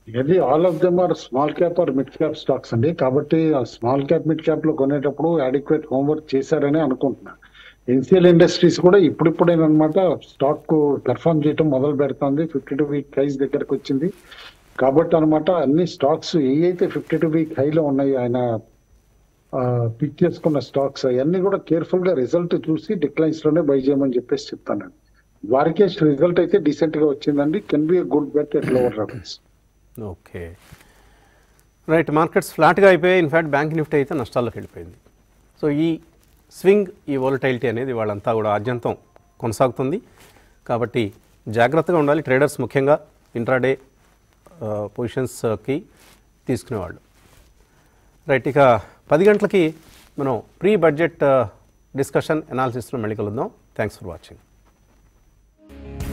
ఇది all of them are small cap or mid cap stocks అండి కాబట్టి ఆ స్మాల్ క్యాప్ మిడ్ క్యాప్ లో కొనేటప్పుడు అడిక్వేట్ హోంవర్క్ చేశారని అనుకుంటున్నా ఎన్సిఎల్ ఇండస్ట్రీస్ కూడా ఇప్పుడిప్పుడేనమాట స్టాక్ పెర్ఫామ్ చేయడం మొదలు పెడుతుంది ఫిఫ్టీ టూ వీక్ హైస్ దగ్గరకు వచ్చింది కాబట్టి అనమాట అన్ని స్టాక్స్ ఏ అయితే ఫిఫ్టీ టూ వీక్ హైలో ఉన్నాయి ఆయన పిక్ చేసుకున్న స్టాక్స్ అవన్నీ కూడా కేర్ఫుల్ గా రిజల్ట్ చూసి డిక్లైన్స్ లోనే బై చేయమని చెప్పేసి చెప్తాను వారికేష్ రిజల్ట్ అయితే డీసెంట్ గా వచ్చిందండి can be good bet at lower levels okay right markets ఫ్లాట్గా అయిపోయాయి ఇన్ఫ్యాక్ట్ బ్యాంక్ నిఫ్టీ అయితే నష్టాల్లోకి వెళ్ళిపోయింది సో ఈ స్వింగ్ ఈ వోలటైలిటీ అనేది వాళ్ళంతా కూడా ఆద్యంతం కొనసాగుతుంది కాబట్టి జాగ్రత్తగా ఉండాలి ట్రేడర్స్ ముఖ్యంగా ఇంట్రాడే పొజిషన్స్కి తీసుకునేవాళ్ళు రైట్ ఇక పది గంటలకి మనం ప్రీ బడ్జెట్ డిస్కషన్ అనాలిసిస్లో మళ్ళీ కలుద్దాం థ్యాంక్స్ ఫర్ వాచింగ్